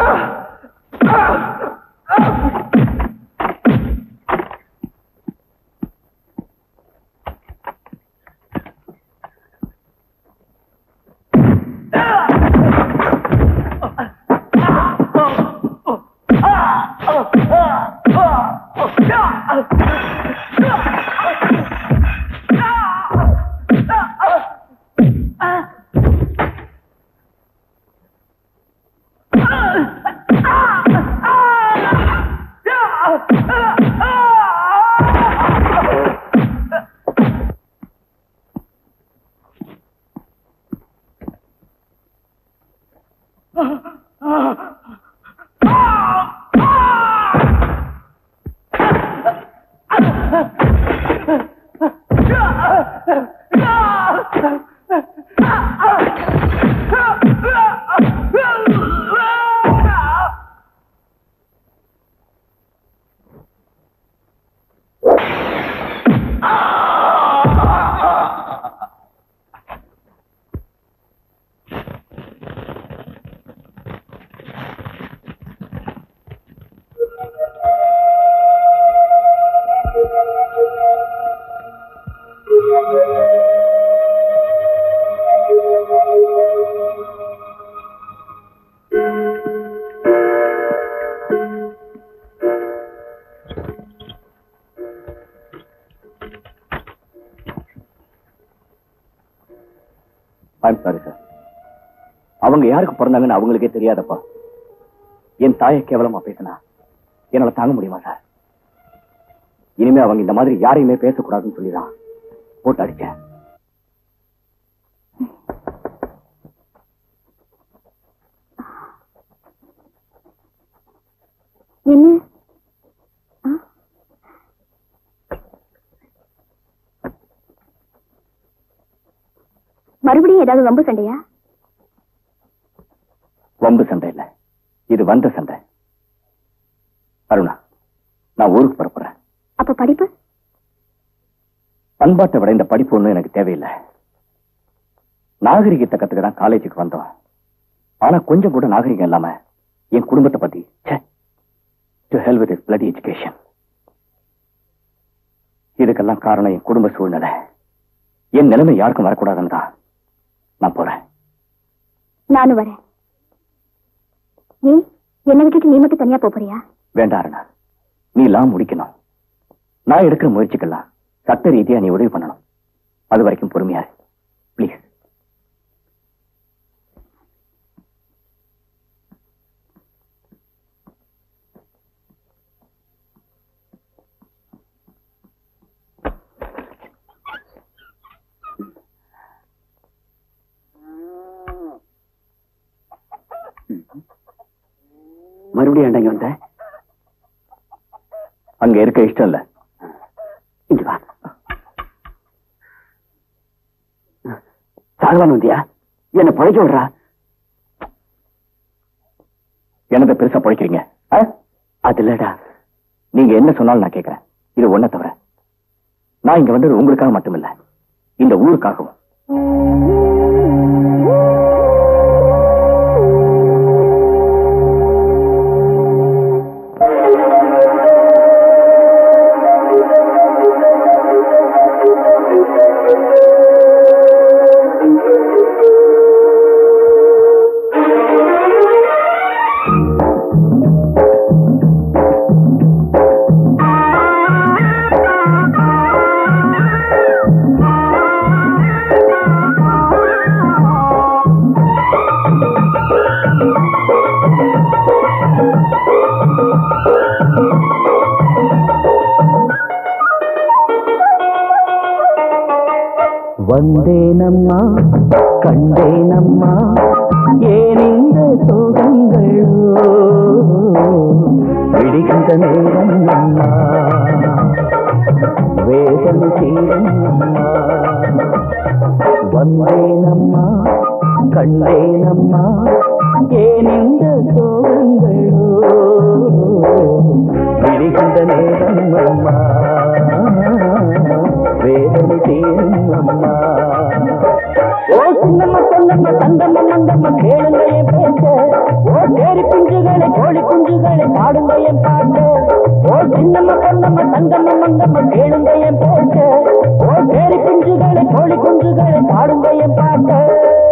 ஐம் சாரி சார் அவங்க யாருக்கு பிறந்தாங்கன்னு அவங்களுக்கே தெரியாதப்பா என் தாயை கேவலமா பேசினா என்னால தாங்க முடியுமா சார் இனிமே அவங்க இந்த மாதிரி யாரையுமே பேசக்கூடாதுன்னு சொல்லிதான் போட்டு அடிச்சேன் என்ன ஆ? மறுபடியும் ஏதாவது வம்பு சண்டையா வம்பு சண்டை இல்ல இது வந்த சண்டை அருணா நான் ஊருக்கு புறப்படுறேன் அப்ப படிப்பு பண்பாட்டை விட இந்த படிப்பு ஒண்ணும் எனக்கு தேவையில்லை நாகரிகத்தை கத்துக்க தான் காலேஜுக்கு வந்தோம் ஆனா கொஞ்சம் கூட நாகரிகம் இல்லாம என் குடும்பத்தை பத்தி to hell with bloody education இதுக்கெல்லாம் காரணம் என் குடும்ப சூழ்நிலை என் நிலைமை யாருக்கும் வரக்கூடாதுன்னு தான் நான் போறேன் நானும் வரேன் ஏன் என்ன விட்டுட்டு நீ மட்டும் தனியா போப் போறியா வேண்டாம் அருணா நீ எல்லாம் முடிக்கணும் நான் எடுக்கிற முயற்சிக்கெல்லாம் சட்ட ரீதியா நீ உதவி பண்ணணும் அது வரைக்கும் பொறுமையா ப்ளீஸ் மறுபடியும் ஏன்டா இங்க வந்த அங்க இருக்க இஷ்டம் இல்ல இங்க வா சாகவான் வந்தியா என்ன பழைக்க விடுறா என்னத பெருசா பழைக்கிறீங்க ஆ? அது இல்லடா நீங்க என்ன சொன்னாலும் நான் கேட்கறேன் இது ஒன்ன தவிர நான் இங்க வந்தது உங்களுக்காக மட்டுமில்ல இந்த ஊருக்காகவும் வந்தேனம்மா கண்டேனம்மா ஏனிந்த சோகங்களோ விடுகின்ற நேரம் அம்மா வேதனை தீரும் அம்மா வந்தேனம்மா கண்டேனம்மா ஏனிந்த சோகங்களோ விடுகின்ற நேரம் அம்மா வேதனை தீரும் அம்மா ஓ சின்னம்மா பொன்னம்மா தங்கம்மா மங்கம்மா கேளுங்க என் பேச்ச ஓ தேரி பிஞ்சுகளை கோழி குஞ்சுகளை பாடுங்க என் பாட்டு ஓ சின்னம்ம பொன்னம்ம தங்கம்ம மங்கம்ம கேளுங்க என் பேச்சு ஓ பேரி குஞ்சுகளை கோழி குஞ்சுகளை பாடுங்க என் பாட்டு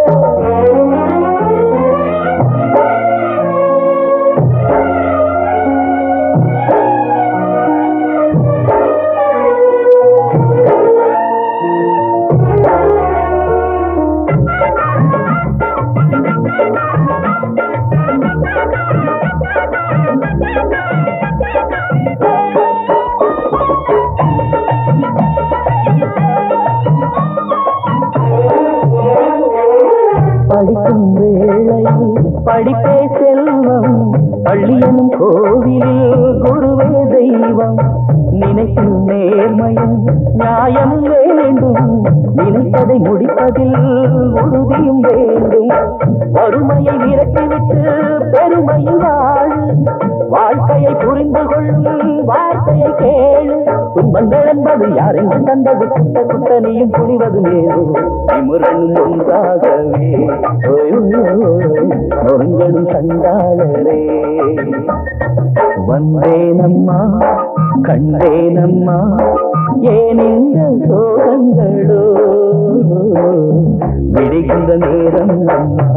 படிக்கும் வேளையில் படிப்பே செல்வம் பள்ளியனும் கோவிலில் குருவே தெய்வம் நினைக்கும் நேர்மையும் நியாயம் வேண்டும் நினைப்பதை முடிப்பதில் உறுதியும் வேண்டும் வறுமையை விரட்டிவிட்டு பெருமையில் வாழு வாழ்க்கையை புரிந்து கொள்ளும் வார்த்தையை கேளு துன்பங்கள் என்பது யாரெங்கும் தந்தது குட்ட குட்டனையும் புரிவது மேலோ நிமுறனும் ஒன்றாகவே ஓய், ஓய், ஓய், நொறுங்கலும் கண்டாளரே வந்தேனம்மா கண்டேனம்மா ஏன் இந்த சோகங்களோ விடுகின்ற நேரம் அம்மா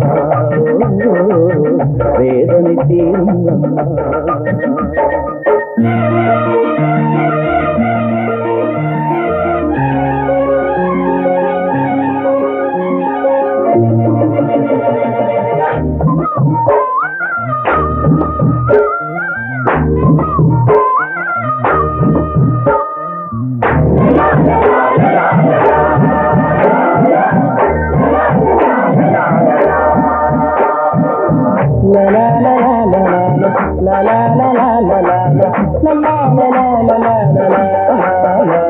வேதனை தீரும் அம்மா La la la la la la la la la la la la la la la la la la la la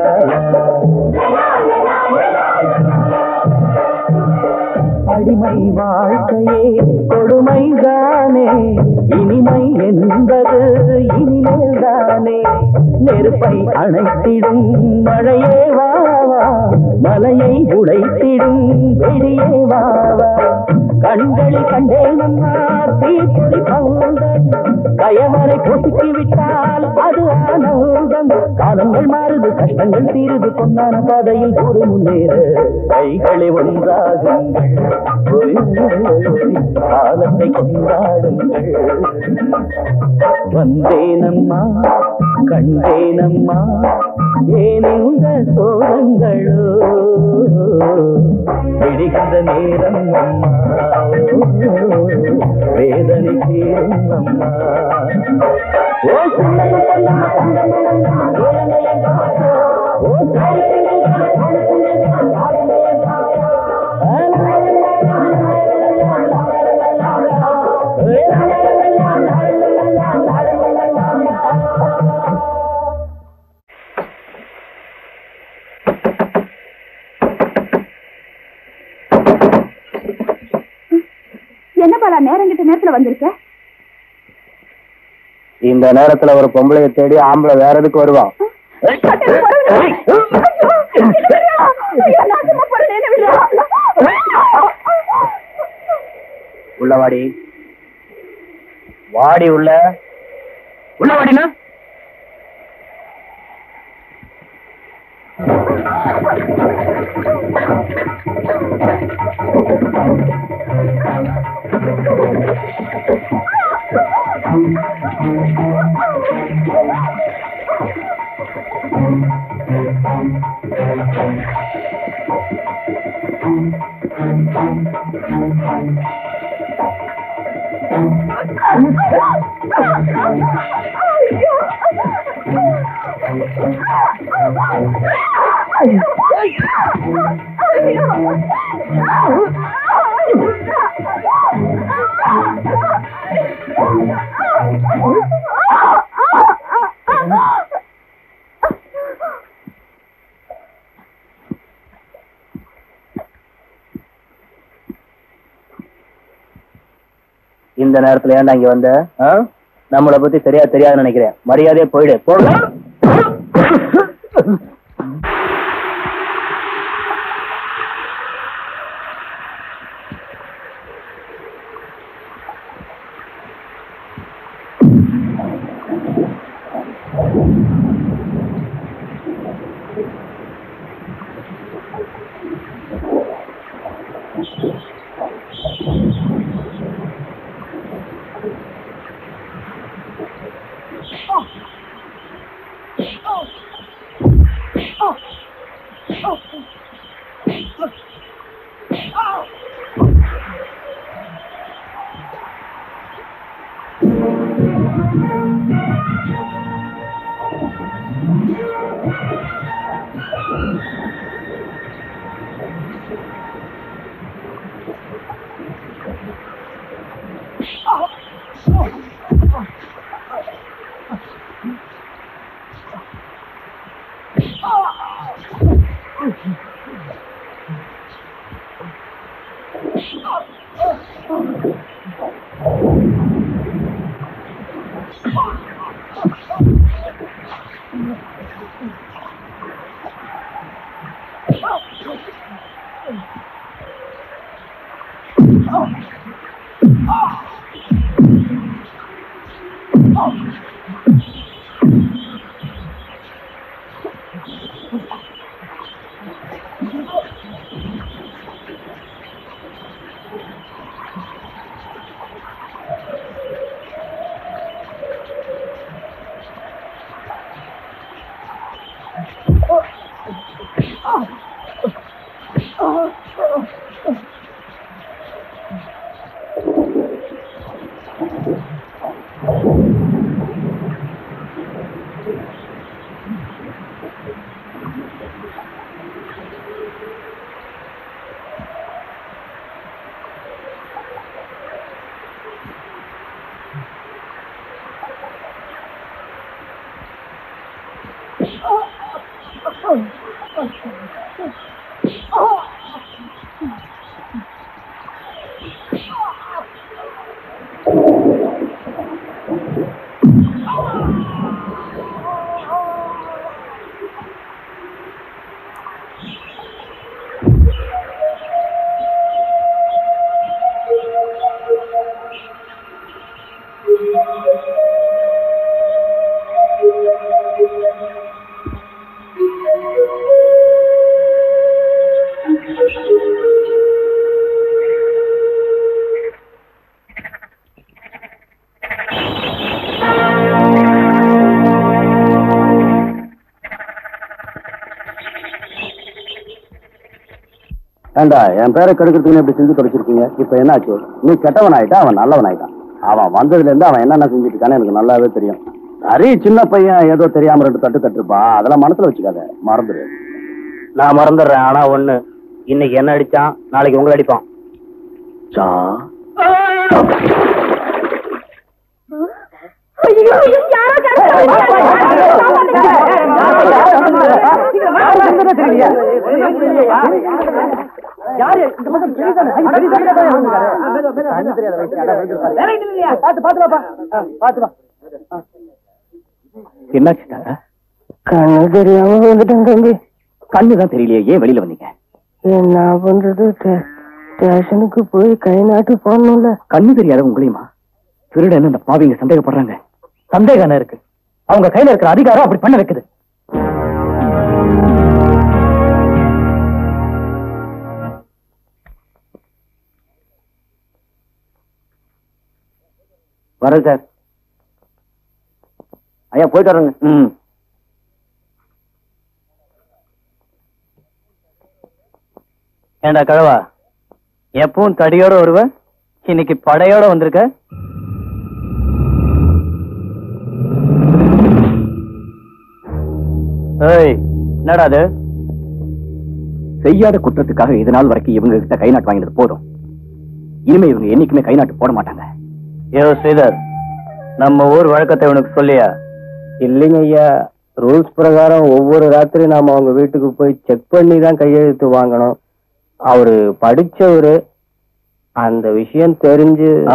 அடிமை வாழ்க்கையே கொடுமைதானே இனிமை என்பது இனிமேல் தானே நெருப்பை அணைத்திடும் மழையே வாவா மலையை உடைத்திடும் வெடியே வாவா கண்களில் கண்டேன் அம்மா தீக்குறி பவுண்டன் கயவரை பொசுக்கி விட்டால் அது ஆனந்தம் காலங்கள் மாறுது கஷ்டங்கள் தீருது பொன்னான பாதையில் ஒரு முன்னேற கைகளை ஒன்றாகுங்கள் ஓய், ஓய், ஓய், காலத்தை கொண்டாடுங்கள் வந்தேனம்மா கண்டேனம்மா ஏன் இந்த சோகங்களோ விடுகின்ற நேரம் அம்மா வேதனை தீரும் அம்மா ஓ சின்னம்மா, பொன்னம்மா, தங்கம்மா, நங்கம்மா, வேதனை என் பாட்டோ. ஓ தாய் பிள்ளைகள், தாய் பிள்ளைகள், தாய் பிள்ளைகள், தாயா. ஆ, லா, லா, லா, லா, லா, லா, லா, லா, லா, லா, லா. ஏ, லா, லா, லா, லா, லா, லா, லா, லா, லா, லா, லா, லா. என்ன பாலா நேரம் கிட்ட நேரத்துல வந்திருக்க இந்த நேரத்துல ஒரு பொம்பளைய தேடி ஆம்பளை வேற எதுக்கு வருவான் உள்ள வாடி வாடி உள்ள உள்ள வாடினா இந்த நேரத்துல ஏன்டா இங்க வந்த ஆ? நம்மள பத்தி சரியா தெரியாது நினைக்கிறேன் மரியாதையே போயிடு போடு ஏண்டா என் பேரை கெடுக்கிறதுக்கு இப்படி செஞ்சு தொலைச்சிருக்கீங்க இப்ப என்னாச்சு நீ கெட்டவன் ஆயிட்டா அவன் நல்லவன் ஆயிட்டான் அவன் வந்ததுல இருந்து அவன் என்னென்ன செஞ்சுட்டு இருக்கான்னு எனக்கு நல்லாவே தெரியும் சரி சின்ன பையன் ஏதோ தெரியாம ரெண்டு தட்டு தட்டுப்பா அதெல்லாம் மனசுல வச்சுக்காத மறந்துடு நான் மறந்துடுறேன் ஆனா ஒண்ணு இன்னைக்கு என்ன அடிச்சான் நாளைக்கு உங்களை அடிப்பான் சா ஐயோ, யாரோ என்னாச்சு தாரா கண்ணு தெரியாம வந்துட்டேன் தம்பி கண்ணு தான் தெரியலையே ஏன் வெளியில வந்தீங்க என்ன பண்றது ஸ்டே- ஸ்டேஷனுக்கு போய் கை நாட்டு போடணும்ல கண்ணு தெரியாத உங்களையுமா திருடன் அந்த பாவிங்க சந்தேகப்படுறாங்க சந்தேகம் என்ன இருக்கு அவங்க கையில இருக்கிற அதிகாரம் அப்படி பண்ண வைக்குது வரேன் சார் ஐயா போயிட்டு வரேங்க ம் ஏண்டா கழவா எப்பவும் தடியோட வருவ இன்னைக்கு படையோட வந்திருக்க ஏய் என்னடா அது செய்யாத குற்றத்துக்காக இது நாள் வரைக்கும் இவங்க கிட்ட கை நாட்டு வாங்கினது போதும் இனிமே இவங்க என்னைக்குமே கை நாட்டு போட மாட்டாங்க யோ ஸ்ரீதர் நம்ம ஊர் வழக்கத்தை உனக்கு சொல்லியா இல்லைங்க ஐயா ரூல்ஸ் பிரகாரம் ஒவ்வொரு ராத்திரி நாம அவங்க வீட்டுக்கு போய் செக் பண்ணி தான் கையெழுத்து வாங்கணும் அவரு படிச்சவரு அந்த விஷயம் தெரிஞ்சு ஆ?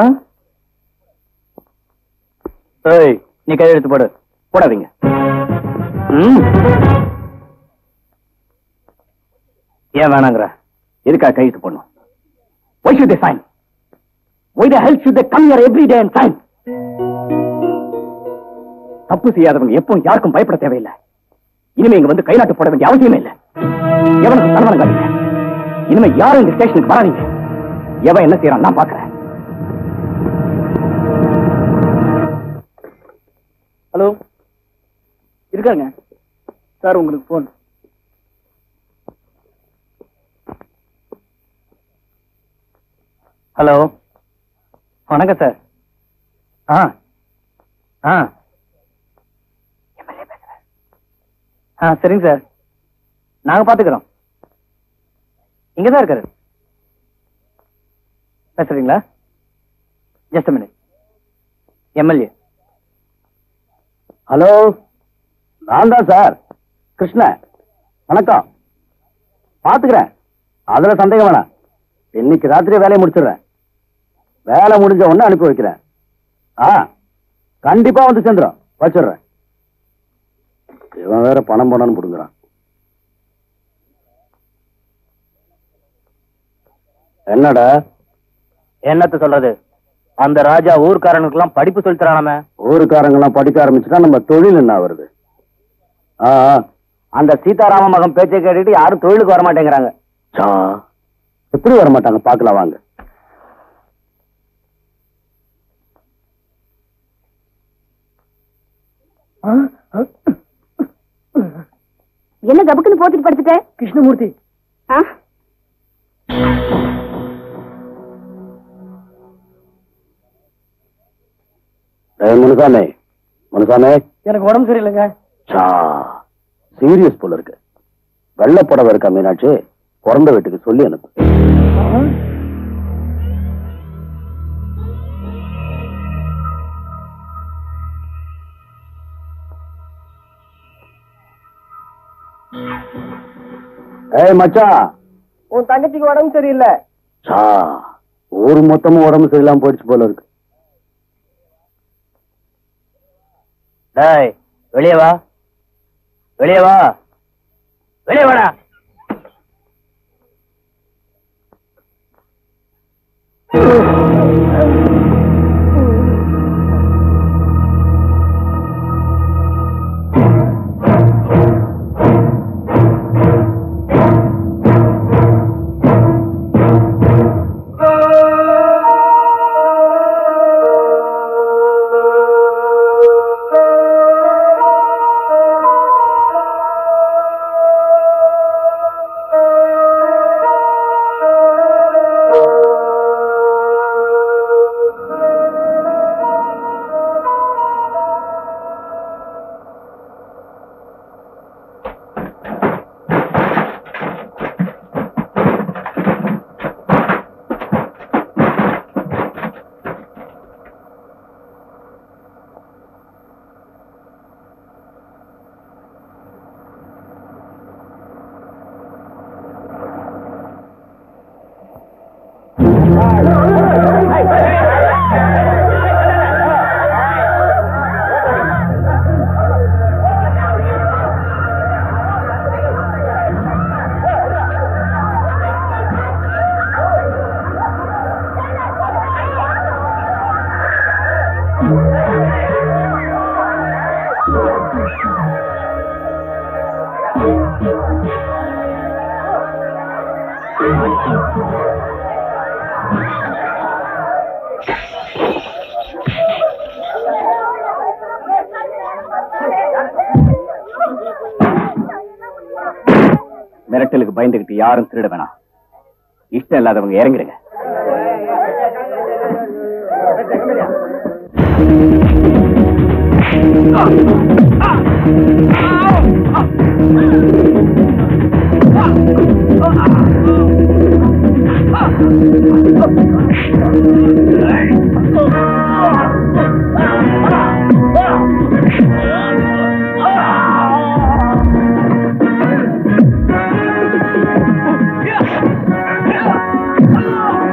ஏய் நீ கையெழுத்து போடு போடாதீங்க ம். ஏன் வேணாங்கிற எதுக்காக கையெழுத்து போடணும் Why should they sign? Why the hell should they come here every day and sign? தப்பு செய்யாதவங்க எப்பவும் யாருக்கும் பயப்பட தேவையில்லை இனிமே இங்க வந்து கைநாட்டு போட வேண்டிய அவசியமே இல்லை எவனுக்கு தலைவனம் காட்டீங்க இனிமே யாரும் இந்த ஸ்டேஷனுக்கு வராதீங்க எவன் என்ன செய்யறான் நான் பாக்குறேன் ஹலோ இருக்காங்க சார் உங்களுக்கு போன் ஹலோ வணக்கம் சார் ஆ ஆ ஆ சரிங்க சார் நாங்க பாத்துக்கிறோம் இங்க தான் இருக்காரு பேசுறீங்களா ஜஸ்ட் மினிட் எம்எல்ஏ ஹலோ நான் தான் சார் கிருஷ்ண வணக்கம் பாத்துக்கிறேன் அதுல சந்தேகம் வேணாம் இன்னைக்கு ராத்திரி வேலையை முடிச்சிடுறேன் வேலை முடிஞ்ச உடனே அனுப்பி வைக்கிறேன் ஆ கண்டிப்பா வந்து சேர்ந்துடும் வச்சிடுறேன் இவன் வேற பணம் பணம்னு புடுங்குறான் என்னடா என்னத்த சொல்றது அந்த ராஜா ஊர்க்காரனுக்கு எல்லாம் படிப்பு சொல்லி தரானாமே ஊருக்காரங்க எல்லாம் படிக்க ஆரம்பிச்சுட்டா நம்ம தொழில் என்ன வருது ஆ ஆ. அந்த சீதாராம மகன் பேச்சை கேட்டுட்டு யாரும் தொழிலுக்கு வர மாட்டேங்கிறாங்க சா. எப்படி வர மாட்டாங்க பாக்கலாம் வாங்க என்ன கபுக்குன்னு போத்திட்டு படுத்துட்ட கிருஷ்ணமூர்த்தி ஆ? ஏய், முனுசாமி முனுசாமி எனக்கு உடம்பு சரியில்லைங்க சா சீரியஸ் போல இருக்கு வெள்ளை புடவை இருக்கா மீனாட்சி பிறந்த வீட்டுக்கு சொல்லி அனுப்பு ஏய் மச்சான் உன் தங்கச்சிக்கு உடம்பு சரியில்லை சா ஊர் மொத்தமும் உடம்பு சரியில்லாம போயிடுச்சு போல இருக்கு டேய் வெளியே வா வெளியே வா வெளியே வாடா மிரட்டலுக்கு பயந்துகிட்டு யாரும் திருட வேணாம் இஷ்டம் இல்லாதவங்க இறங்கிடுங்க Ah!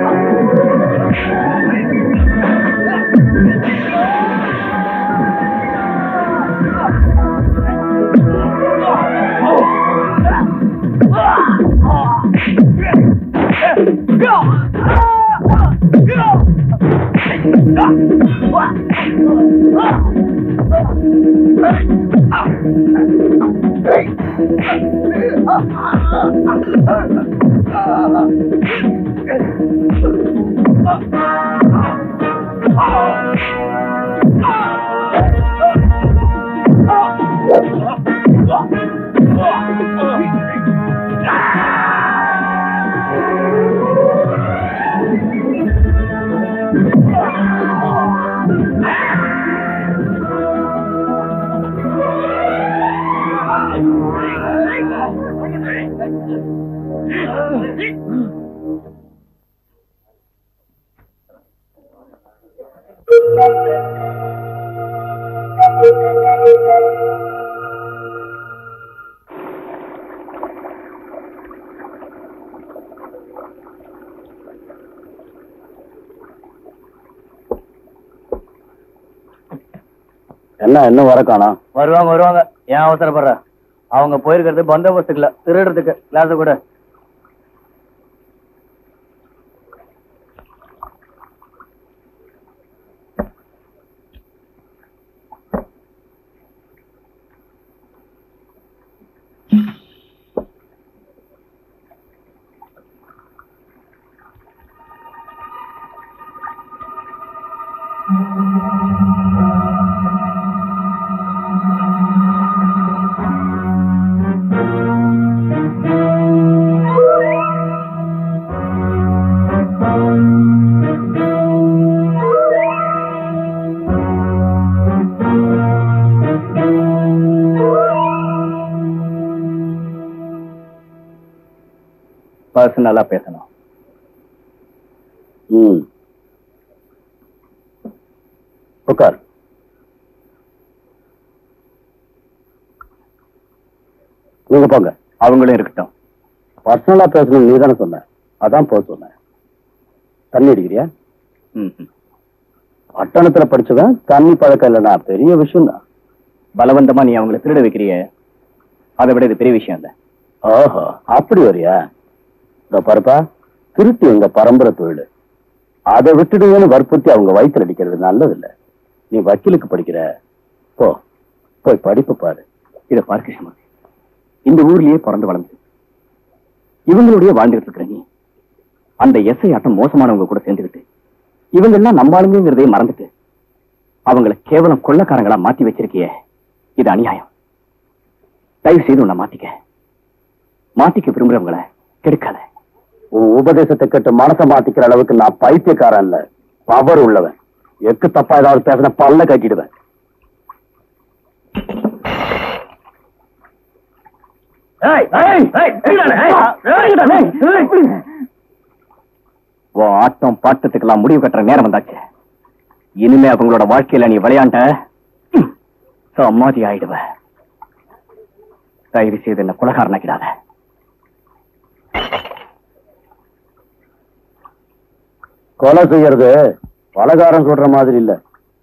என்ன இன்னும் வர காணோம் வருவாங்க வருவாங்க ஏன் அவசரப்படுற அவங்க போயிருக்கிறது பந்தோபஸ்துக்கு இல்ல திருடுறதுக்கு கிளாஸ் கூட பர்சனலா பேசணும் ம் உட்கார் நீங்க போங்க அவங்களும் இருக்கட்டும் பர்சனலா பேசணும் நீ தானே சொன்ன அதான் போக சொன்னேன் தண்ணி அடிக்கிறியா ம், ம். பட்டணத்துல படிச்சவன் தண்ணி பழக்கம் இல்லைன்னா பெரிய விஷயம் தான் பலவந்தமா நீ அவங்களை திருட வைக்கிறிய அதை விட இது பெரிய விஷயம் இல்ல ஓஹோ அப்படி வரியா இந்த பாருப்பா திருட்டு எங்க பரம்பரை தொழில் அதை விட்டுடுங்கன்னு வற்புறுத்தி அவங்க வயித்துல அடிக்கிறது நல்லது இல்ல நீ வக்கீலுக்கு படிக்கிற போ போய் படிப்பு பாரு இத பாரு கிருஷ்ணமூர்த்தி இந்த ஊர்லயே பிறந்து வளர்ந்து இவங்களுடைய வாழ்ந்துகிட்டு இருக்கிற நீ அந்த எஸ்ஐ ஆட்டம் மோசமானவங்க கூட சேர்ந்துக்கிட்டு இவங்க எல்லாம் நம்பாளுங்கிறதே மறந்துட்டு அவங்கள கேவலம் கொள்ளக்காரங்களா மாத்தி வச்சிருக்கியே இது அநியாயம் தயவு செய்து உன்னை மாத்திக்க மாத்திக்க விரும்புறவங்கள கெடுக்காத உன் உபதேசத்தை கேட்டு மனசை மாத்திக்கிற அளவுக்கு நான் பைத்தியக்காரன் இல்ல பவர் உள்ளவன் எக்கு தப்பா ஏதாவது பேசின பல்ல கட்டிடுவேன் உன் ஆட்டம் பாட்டத்துக்கெல்லாம் முடிவு கட்டுற நேரம் வந்தாச்சு இனிமே அவங்களோட வாழ்க்கையில நீ விளையாண்ட ம், சமாதி ஆயிடுவ தயவு செய்து என்ன குலகாரனாக்கிடாத கொலை செய்யறது பலகாரம் சொல்ற மாதிரி இல்ல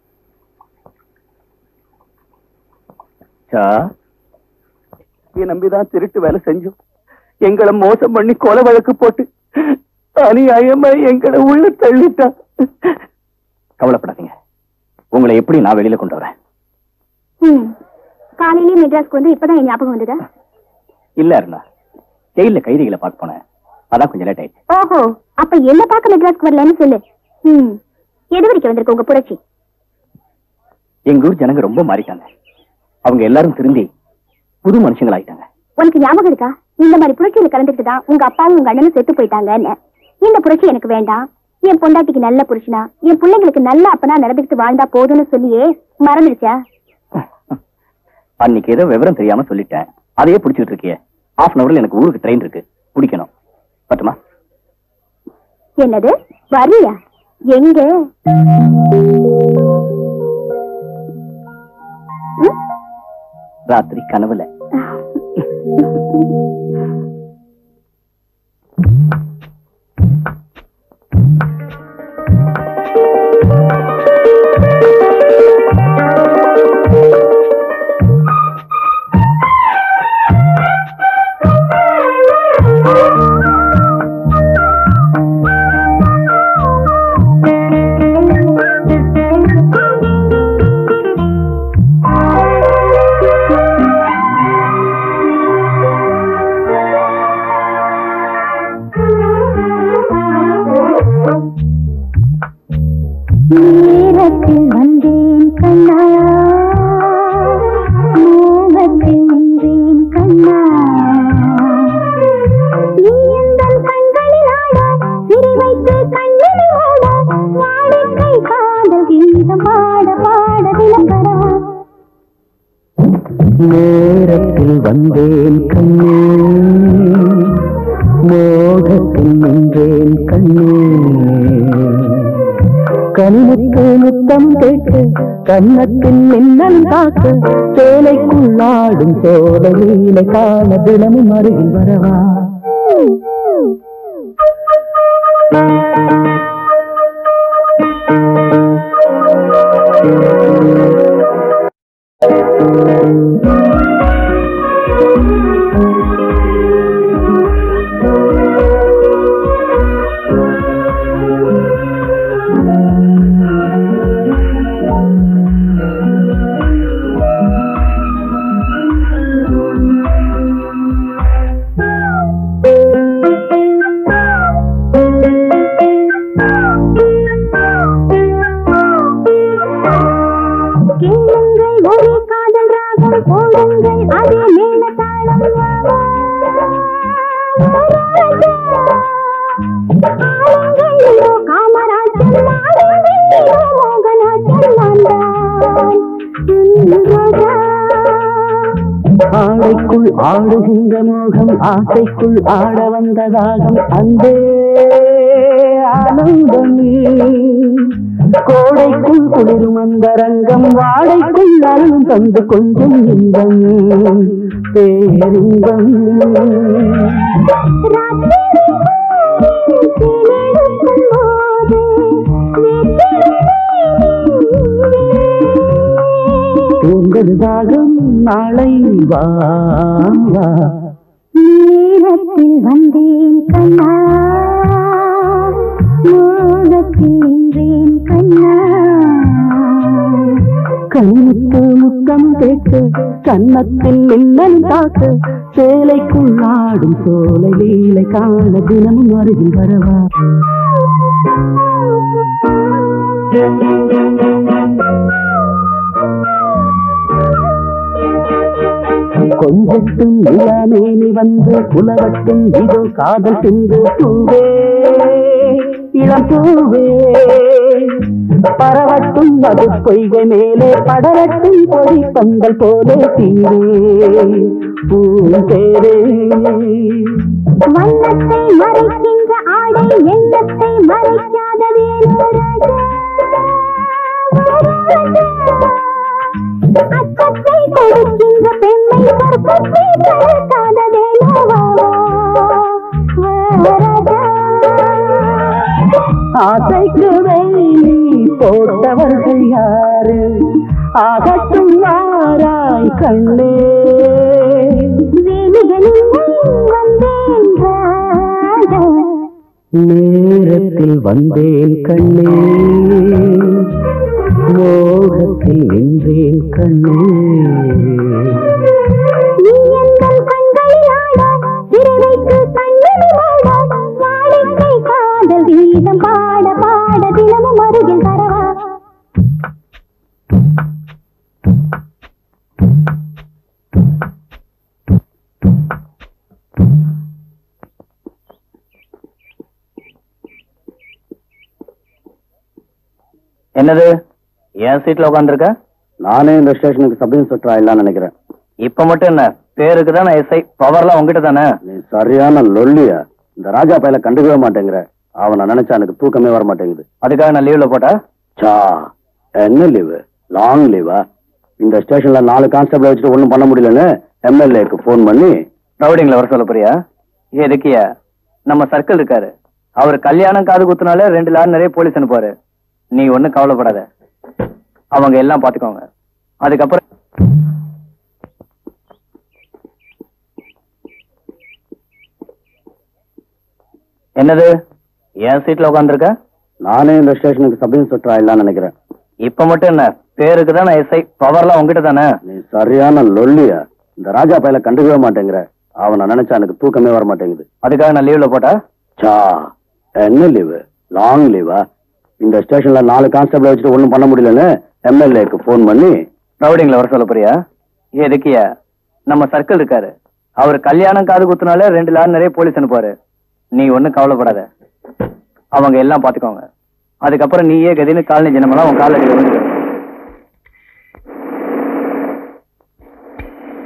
சா, நம்பிதான் திருட்டு வேலை செஞ்சோம் எங்களை மோசம் பண்ணி கொலை வழக்கு போட்டு அநியாயமா எங்களை உள்ள தள்ளிட்டான் கவலைப்படாதீங்க உங்களை எப்படி நான் வெளியில கொண்டு வரேன் ம் காலையிலேயே மெட்ராஸ்க்கு வந்து இப்பதான் என் ஞாபகம் வந்ததா இல்ல இருந்தா ஜெயில கைதிகளை பார்க்க போனேன் அதான் கொஞ்சம் லேட் ஆயிடுச்சு ஓஹோ அப்ப என்ன பார்க்க மெட்ராஸ்க்கு வரலன்னு சொல்லு ம் எது வரைக்கும் வந்திருக்கு உங்க புரட்சி எங்க ஊர் ஜனங்க ரொம்ப மாறிட்டாங்க அவங்க எல்லாரும் திருந்தி புது மனுஷங்களாயிட்டாங்க உனக்கு ஞாபகம் இருக்கா இந்த மாதிரி புரட்சியில கலந்துட்டு தான் உங்க அப்பாவும் உங்க அண்ணனும் செத்து போயிட்டாங்கன்னு இந்த புரட்சி எனக்கு வேண்டாம் என் பொண்டாட்டிக்கு நல்ல புருஷனா என் பிள்ளைங்களுக்கு நல்ல அப்பனா நடந்துக்கிட்டு வாழ்ந்தா போதும்னு சொல்லியே மறந்துடுச்சா அன்னைக்கு ஏதோ விவரம் தெரியாம சொல்லிட்டேன் அதையே பிடிச்சிட்டு இருக்கியே ஹாஃப் அன் அவர்ல எனக்கு ஊருக்கு ட்ரெயின் இருக்கு பிடிக்கணும் பட்டுமா என்னது வரியா எங்க ம்? ராத்திரி கனவுல நேரத்தில் வந்தேன் கண்ணே மோகத்தில் நின்றேன் கண்ணே கண்ணுக்கு முத்தம் கேட்டு கண்ணத்தில் மின்னல் தாக்கு சேலைக்குள்ளாடும் சோழ நீலை காண தினமும் அருகில் வரவா கேளுங்கள் ஒரே காதல் ராகம் போடுங்கள் அதே மேல தாளம் ஆளுங்கள் இதோ காமராஜன் ஆளுங்கள் இதோ மோகனாஜன் வந்தான் ராஜா ஆடைக்குள் ஆடுகின்ற மோகம் ஆசைக்குள் ஆட வந்ததாகம் அன்பே ஆனந்தமே கோடைக்குள் குளிரும் அந்த ரங்கம் வாடைக்குள் அருள் தந்து கொஞ்சம் இன்பம் பேரின்பம் தூங்கல் தாகம் நாளை வா வா. நேரத்தில் வந்தேன் கண்ணா மோகத்தில் நின்றேன் கண்ணா கண்ணுக்கு முத்தம் கேட்டு கன்னத்தில் மின்னல் தாக்க சேலைக்குள்ளாடும் சோலை லீலை காண தினமும் அருகில் வரவா கொஞ்சட்டும் இளமேனி வந்து புலவட்டும் இதோ காதல் சிந்து பூவே இளம் பூவே பரவட்டும் அது பொய்கை மேலே படரட்டும் பொறி பந்தல் போலே தீரே பூந்தேரே வண்ணத்தை மறைக்கின்ற ஆடை எண்ணத்தை மறைக்காததேனோ ராஜா அச்சத்தை கொடுக்கின்ற பெண்ணை கற்பத்தை தடுக்காததேனோ வா, வா, வா, ராஜா ஆசைக்கு வேலி போட்டவர்கள் யாரு ஆகட்டும் வாராய் கண்ணே வேலிகளில் வந்தேன் ராஜா நேரத்தில் வந்தேன் கண்ணே மோகத்தில் நின்றேன் கண்ணே நீ எங்கள் கண்களில் ஆட சிறுவைக்கு கண்ணில் ஆட வாடிக்கை காதல் கீதம் பாட பாட தினமும் அருகில் வரவா என்னது என் சீட்ல உட்காந்துருக்க நானே இந்த ஸ்டேஷனுக்கு சப் இன்ஸ்பெக்டர் ஆயிடலாம்னு நினைக்கிறேன் இப்ப மட்டும் என்ன பேருக்கு தானே எஸ்ஐ பவர்லாம் உங்ககிட்ட தானே நீ சரியான லொல்லியா இந்த ராஜா பையல கண்டுக்கவே மாட்டேங்கிற அவனை நினைச்சா எனக்கு தூக்கமே வர மாட்டேங்குது அதுக்காக நான் லீவ்ல போட்டா சா என்ன லீவு லாங் லீவா இந்த ஸ்டேஷன்ல நாலு கான்ஸ்டபிள் வச்சுட்டு ஒண்ணும் பண்ண முடியலன்னு எம்எல்ஏக்கு ஃபோன் பண்ணி ரவுடிங்களை வர சொல்ல போறியா எதுக்கியா நம்ம சர்க்கிள் இருக்காரு அவர் கல்யாணம் காது குத்துனாலே ரெண்டு லாரி நிறைய போலீஸ் அனுப்புவாரு நீ ஒண்ணும் கவலைப்படாத அவங்க எல்லாம் பாத்துக்கோங்க அதுக்கப்புறம் என்னது என் சீட்ல உட்காந்துருக்க நானே இந்த ஸ்டேஷனுக்கு சப் இன்ஸ்பெக்டர் ஆயிடலாம்னு நினைக்கிறேன் இப்ப மட்டும் என்ன பேருக்கு தானே எஸ்ஐ பவர்லாம் உங்ககிட்ட தானே நீ சரியான லொல்லியா இந்த ராஜா பையல கண்டுக்கவே மாட்டேங்கிற அவனை நினைச்சா எனக்கு தூக்கமே வர மாட்டேங்குது அதுக்காக நான் லீவ்ல போட்டா சா என்ன லீவு லாங் லீவா இந்த ஸ்டேஷன்ல நாலு கான்ஸ்டபிள் வச்சுட்டு ஒண்ணும் பண்ண முடியலன்னு எம்எல்ஏக்கு ஃபோன் பண்ணி ரவுடிங்களை வர சொல்ல போறியா எதுக்கியா நம்ம சர்க்கிள் இருக்காரு அவர் கல்யாணம் காது குத்துனாலே ரெண்டு லாரி நிறைய போலீஸ் அனுப்புவாரு நீ ஒண்ணும் கவலைப்படாத அவங்க எல்லாம் பாத்துக்கோங்க அதுக்கப்புறம் நீயே கதின்னு காலனி ஜனமெல்லாம் உன் காலேஜ் வந்து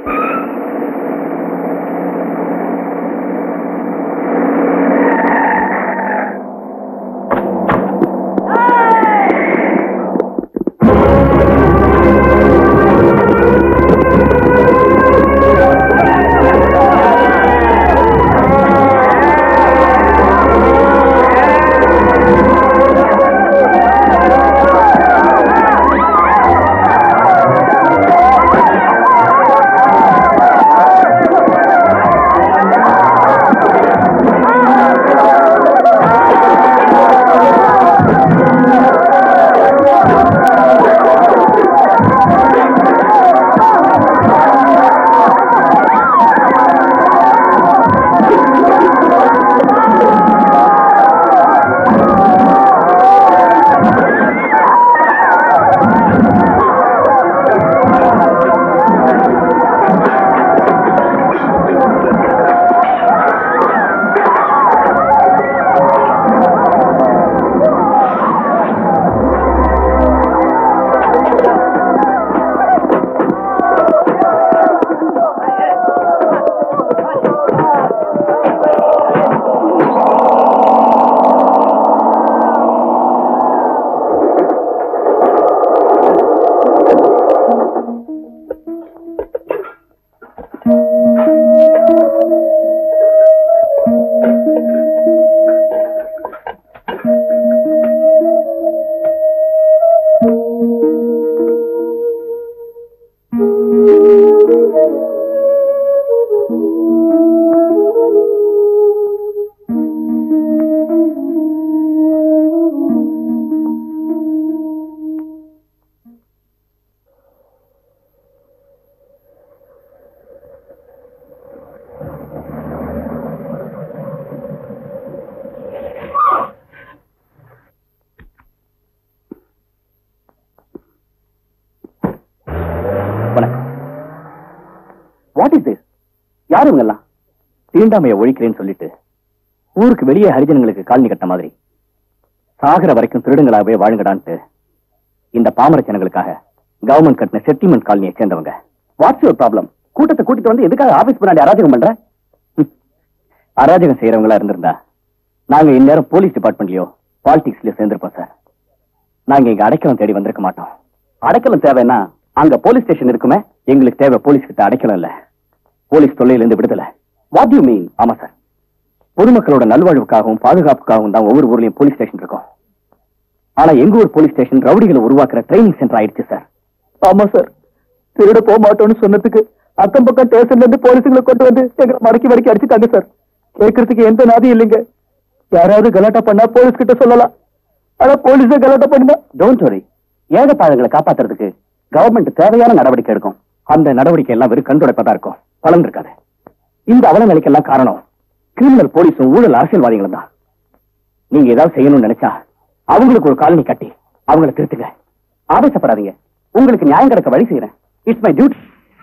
யாரு இவங்க எல்லாம் தீண்டாமையை ஒழிக்கிறேன்னு சொல்லிட்டு ஊருக்கு வெளியே ஹரிஜனங்களுக்கு காலனி கட்ட மாதிரி சாகர வரைக்கும் திருடுங்களாகவே வாழுங்கடான்ட்டு இந்த பாமர ஜனங்களுக்காக கவர்மெண்ட் கட்டின செட்டில்மெண்ட் காலனியை சேர்ந்தவங்க வாட்ஸ் யுவர் ப்ராப்ளம் கூட்டத்தை கூட்டிட்டு வந்து எதுக்காக ஆபீஸ் முன்னாடி அராஜகம் பண்ற ஹம். அராஜகம் செய்யறவங்களா இருந்திருந்தா நாங்க இந்நேரம் போலீஸ் டிபார்ட்மெண்ட்லயோ பாலிடிக்ஸ்லயோ சேர்ந்திருப்போம் சார் நாங்க இங்க அடைக்கலம் தேடி வந்திருக்க மாட்டோம் அடைக்கலம் தேவைன்னா அங்க போலீஸ் ஸ்டேஷன் இருக்குமே எங்களுக்கு தேவை போலீஸ் கிட்ட அடைக்கலம் இல்ல போலீஸ் தொல்லையில இருந்து விடுதலை வாட் யூ மீன் ஆமா சார் பொதுமக்களோட நல்வாழ்வுக்காகவும் பாதுகாப்புக்காகவும் தான் ஒவ்வொரு ஊர்லயும் போலீஸ் ஸ்டேஷன் இருக்கும் ஆனா எங்க ஊர் போலீஸ் ஸ்டேஷன் ரவுடிகளை உருவாக்குற ட்ரைனிங் சென்டர் ஆயிடுச்சு சார் ஆமா சார் திருட போக மாட்டோம்னு சொன்னதுக்கு அக்கம் பக்கம் ஸ்டேஷன்ல இருந்து போலீஸுங்களை கொண்டு வந்து எங்களை மடக்கி மடக்கி அடிச்சுட்டாங்க சார் கேட்கறதுக்கு எந்த நாதியும் இல்லைங்க யாராவது கலாட்டா பண்ணா போலீஸ் கிட்ட சொல்லலாம் ஆனா போலீஸே கலாட்டா பண்ணுமா டோன்ட் வரி ஏகத்தாழங்களை காப்பாத்துறதுக்கு கவர்மெண்ட் தேவையான நடவடிக்கை எடுக்கும் அந்த நடவடிக்கை எல்லாம் வெறும் கண் துடைப்பதா இருக்கும் பலன் இருக்காது இந்த அவல நிலைக்கெல்லாம் காரணம் கிரிமினல் போலீஸும் ஊழல் அரசியல்வாதிகளும் தான் நீங்க ஏதாவது செய்யணும்னு நினைச்சா அவங்களுக்கு ஒரு காலனி கட்டி அவங்கள திருத்துங்க ஆவேசப்படாதீங்க உங்களுக்கு நியாயம் கிடைக்க வழி செய்யறேன் இட்ஸ் மை டியூட்டி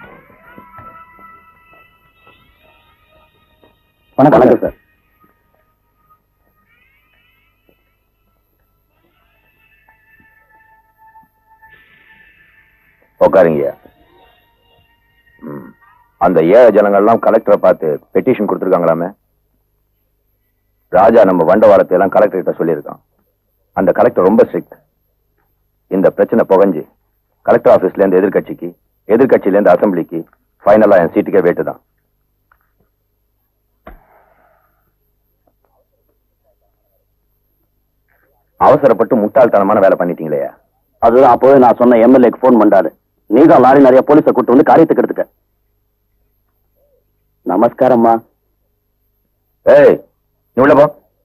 வணக்கம் சார் உட்காருங்க ம். அந்த ஏழை ஜனங்கள்லாம் கலெக்டரை பார்த்து பெட்டிஷன் கொடுத்துருக்காங்களாமே ராஜா நம்ம வண்டவாளத்தை எல்லாம் கலெக்டர் கிட்ட சொல்லியிருக்கான் அந்த கலெக்டர் ரொம்ப ஸ்ட்ரிக்ட் இந்த பிரச்சனை புகஞ்சு கலெக்டர் ஆபீஸ்ல இருந்து எதிர்க்கட்சிக்கு எதிர்க்கட்சியில இருந்து அசம்பிளிக்கு ஃபைனலா என் சீட்டுக்கே வேட்டு தான் அவசரப்பட்டு முட்டாள்தனமான வேலை பண்ணிட்டீங்களே அதுதான் அப்போவே நான் சொன்ன எம்எல்ஏக்கு ஃபோன் பண்ணாரு நீ தான் லாரி நிறைய போலீஸை கூட்டு வந்து காரியத்துக்கு எடுத்துக்க நமஸ்காரம்மா ஏய் நீ உள்ள போ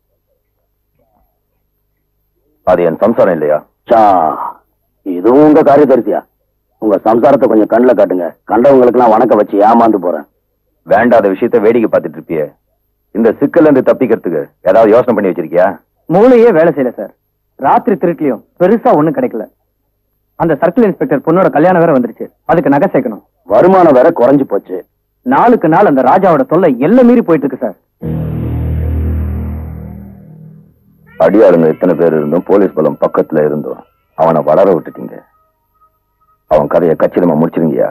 அது என் சம்சாரம் இல்லையா சா இதுவும் உங்க காரியதரிசியா உங்க சம்சாரத்தை கொஞ்சம் கண்ணுல காட்டுங்க கண்டவங்களுக்கு நான் வணக்கம் வச்சு ஏமாந்து போறேன் வேண்டாத விஷயத்த வேடிக்கை பார்த்துட்டு இருப்பியே இந்த சிக்கல்ல இருந்து தப்பிக்கிறதுக்கு ஏதாவது யோசனை பண்ணி வச்சிருக்கியா மூளையே வேலை செய்யல சார் ராத்திரி திருட்டுலயும் பெருசா ஒண்ணும் கிடைக்கல அந்த சர்க்கிள் இன்ஸ்பெக்டர் பொண்ணோட கல்யாணம் வேற வந்துருச்சு அதுக்கு நகை சேர்க்கணும் வருமானம் வேற குறைஞ்சு போச்சு நாளுக்கு நாள் அந்த ராஜாவோட தொல்லை எல்லை மீறி போயிட்டு இருக்கு சார் அடியாளுங்க இத்தனை பேர் இருந்தும் போலீஸ் பலம் பக்கத்துல இருந்தும் அவனை வளர விட்டுட்டீங்க அவன் கதையை கச்சிதமா முடிச்சிருங்கயா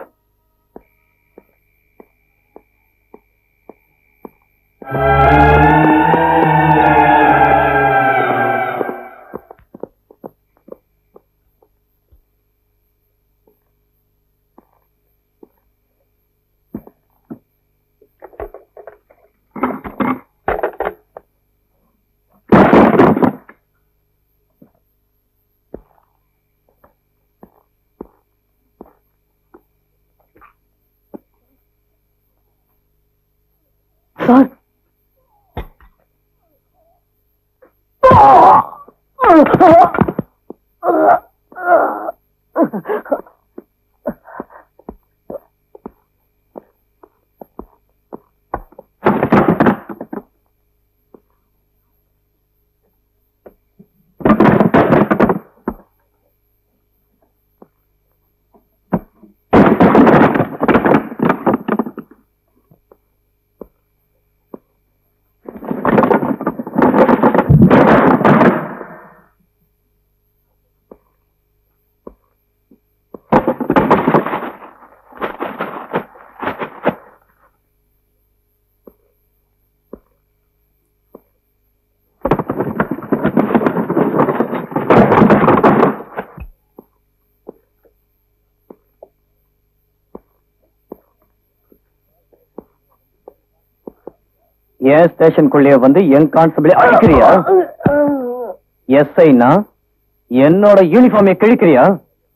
ஏன் ஸ்டேஷனுக்குள்ளேயே வந்து என் கான்ஸ்டபிளே அடிக்கிறியா எஸ்ஐனா என்னோட யூனிஃபார்மை கிழிக்கிறியா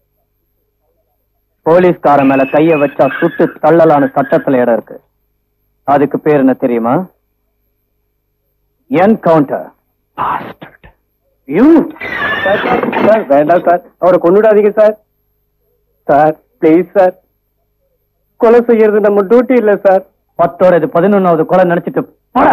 போலீஸ்கார மேல கைய வச்சா சுட்டு தள்ளலான சட்டத்துல இடம் இருக்கு அதுக்கு பேர் என்ன தெரியுமா என்கவுண்டர் யூ சார் வேண்டாம் சார் அவரை கொண்டுடாதீங்க சார் சார் ப்ளீஸ் சார் கொலை செய்யறது நம்ம டியூட்டி இல்ல சார் பத்தோட இது பதினொன்னாவது கொலை நினைச்சிட்டு போடா.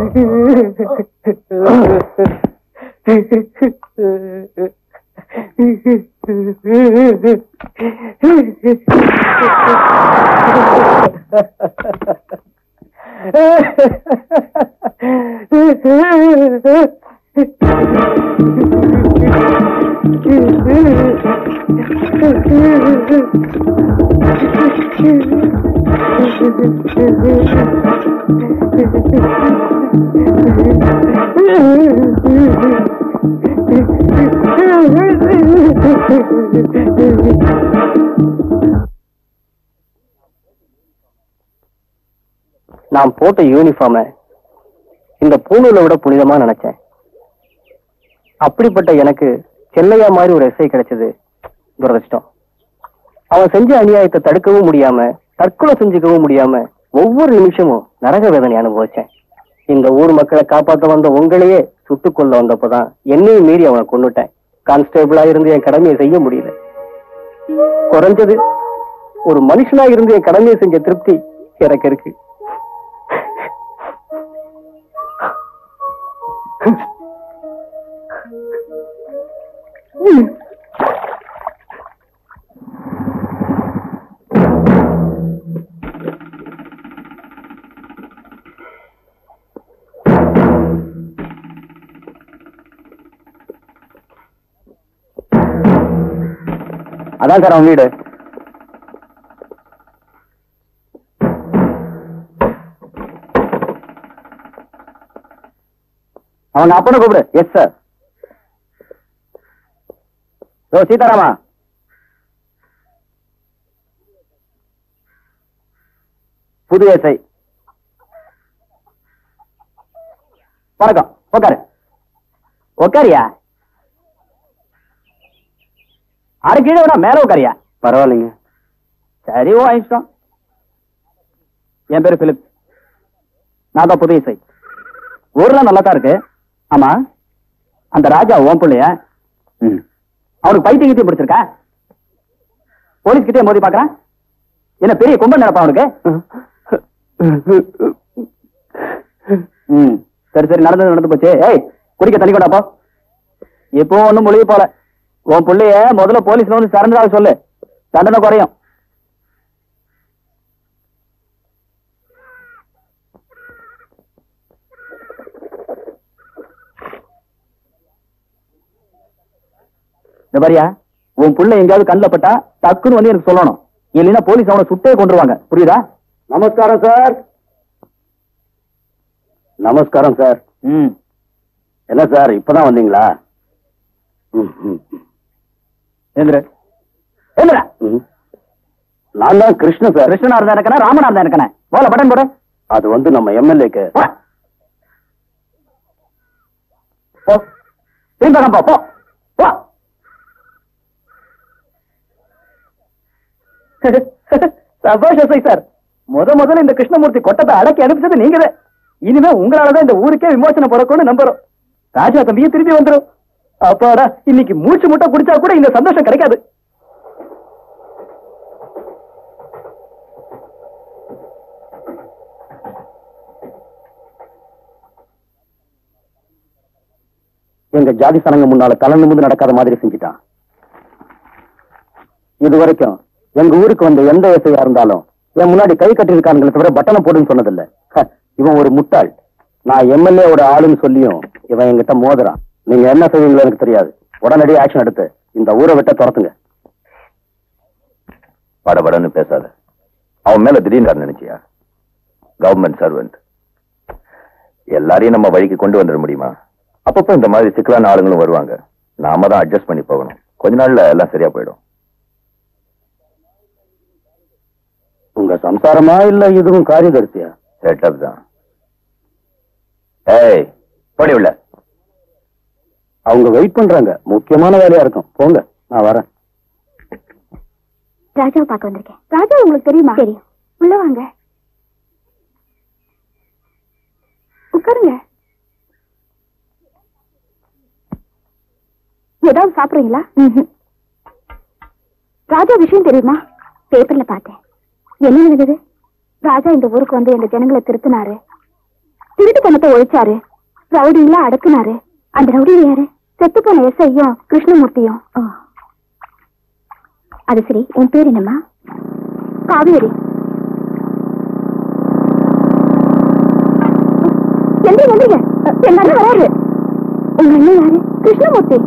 நான் போட்ட யூனிஃபார்ம இந்த பூணூலை விட புனிதமா நினைச்சேன் அப்படிப்பட்ட எனக்கு செல்லையா மாதிரி ஒரு எஸ்ஐ கிடைச்சது துரதிர்ஷ்டம் அவன் செஞ்ச அநியாயத்தை தடுக்கவும் முடியாம தற்கொலை செஞ்சுக்கவும் முடியாம ஒவ்வொரு நிமிஷமும் நரக வேதனை அனுபவிச்சேன் இந்த ஊர் மக்களை காப்பாத்த வந்த உங்களையே சுட்டுக் கொள்ள வந்தப்பதான் என்னையும் மீறி அவனை கொன்னுட்டேன் கான்ஸ்டேபிளா இருந்து என் கடமையை செய்ய முடியல குறைஞ்சது ஒரு மனுஷனா இருந்து என் கடமையை செஞ்ச திருப்தி எனக்கு இருக்கு அதான் சார் அவன் வீடு அவன் அப்பனை கூப்பிடு எஸ் சார் ஓ சீதாராமா புது எஸ்ஐ வணக்கம் உட்காரு உட்காரியா அரை கீழே விட மேல உட்காரியா பரவாயில்லைங்க சரி ஓ இஷ்டம் என் பேரு பிலிப் நான் தான் புது இசை ஊர்ல நல்லா தான் இருக்கு ஆமா அந்த ராஜா ஓம் பிள்ளைய அவனுக்கு பைத்தியம் கீத்தியம் பிடிச்சிருக்கா போலீஸ் கிட்டே மோதி பாக்குறான் என்ன பெரிய கும்பல் நடப்பா அவனுக்கு ம் சரி சரி நடந்தது நடந்து போச்சு ஏய் குடிக்க தண்ணி கொண்டாப்போ இப்போ ஒண்ணும் மொழிய போல உன் பிள்ளைய முதல்ல போலீஸ்ல வந்து சரண்டராக சொல்லு தண்டனை குறையும் இந்த பாரியா உன் புள்ள எங்கேயாவது கண்ணில் பட்டா டக்குன்னு வந்து எனக்கு சொல்லணும் இல்லைன்னா போலீஸ் அவனை சுட்டே கொண்டுருவாங்க புரியுதா நமஸ்காரம் சார் நமஸ்காரம் சார் ம் என்ன சார் இப்பதான் வந்தீங்களா ஏந்திர ஏந்திர நான் தான் கிருஷ்ண சார் கிருஷ்ணனா இருந்தா இருக்கனே ராமனா இருந்தா இருக்கனே போல பட்டன் போடு அது வந்து நம்ம எம்எல்ஏக்கு போ திரும்ப போ போ போ சபாஷ் எஸ்ஐ சார் முத முதல்ல இந்த கிருஷ்ணமூர்த்தி கொட்டத்தை அடக்கி அனுப்பிச்சது நீங்கதான் இனிமே உங்களாலதான் இந்த ஊருக்கே விமோசனம் பிறக்கும்னு நம்புறோம் ராஜா தம்பியும் திரும்பி வந்துரும் அப்பாடா இன்னைக்கு மூச்சு முட்டை குடிச்சா கூட இந்த சந்தோஷம் கிடைக்காது எங்க ஜாதி சனங்க முன்னால தலை நிமிந்து நடக்காத மாதிரி செஞ்சுட்டான் இது வரைக்கும் எங்க ஊருக்கு வந்த எந்த இசையா இருந்தாலும் என் முன்னாடி கை கட்டியிருக்கானுங்களே தவிர பட்டனை போடுன்னு சொன்னதில்ல ஹ, இவன் ஒரு முட்டாள் நான் எம்எல்ஏவோட ஆளுன்னு சொல்லியும் இவன் என்கிட்ட மோதுறான் நீங்க என்ன செய்வீங்களோ எனக்கு தெரியாது உடனடியாக ஆக்ஷன் எடுத்து இந்த ஊரை விட்ட துரத்துங்க படபடன்னு பேசாத அவன் மேல திடீர்னு நினைச்சியா கவர்மெண்ட் சர்வெண்ட் எல்லாரையும் நம்ம வழிக்கு கொண்டு வந்துட முடியுமா அப்பப்போ இந்த மாதிரி சிக்கலான ஆளுங்களும் வருவாங்க நாம தான் அட்ஜஸ்ட் பண்ணி போகணும் கொஞ்ச நாள்ல எல்லாம் சரியா போயிடும் உங்க சம்சாரமா இல்ல இதுவும் காரியதரிசியா செட்டப் தான் ஏய் போடி உள்ள அவங்க வெயிட் பண்றாங்க முக்கியமான வேலையா இருக்கும் போங்க நான் வரேன் ராஜாவை பார்க்க வந்திருக்கேன் ராஜா உங்களுக்கு தெரியுமா தெரியும் உள்ள வாங்க உட்காருங்க ஏதாவது சாப்பிடுறீங்களா ராஜா விஷயம் தெரியுமா பேப்பர்ல பார்த்தேன் என்ன நடந்தது ராஜா இந்த ஊருக்கு வந்து எங்க ஜனங்களை திருத்தினாரு திருட்டு பணத்தை ஒழிச்சாரு ரவுடிங்கள அடக்குனாரு அந்த ரவுடி யாரு செத்து போன எஸ்ஐயும் கிருஷ்ணமூர்த்தியும் அது சரி உன் பேர் என்னம்மா காவேரி எந்திரி எந்திரிங்க எங்க அண்ணன் வராரு உங்க அண்ணன் யாரு கிருஷ்ணமூர்த்தி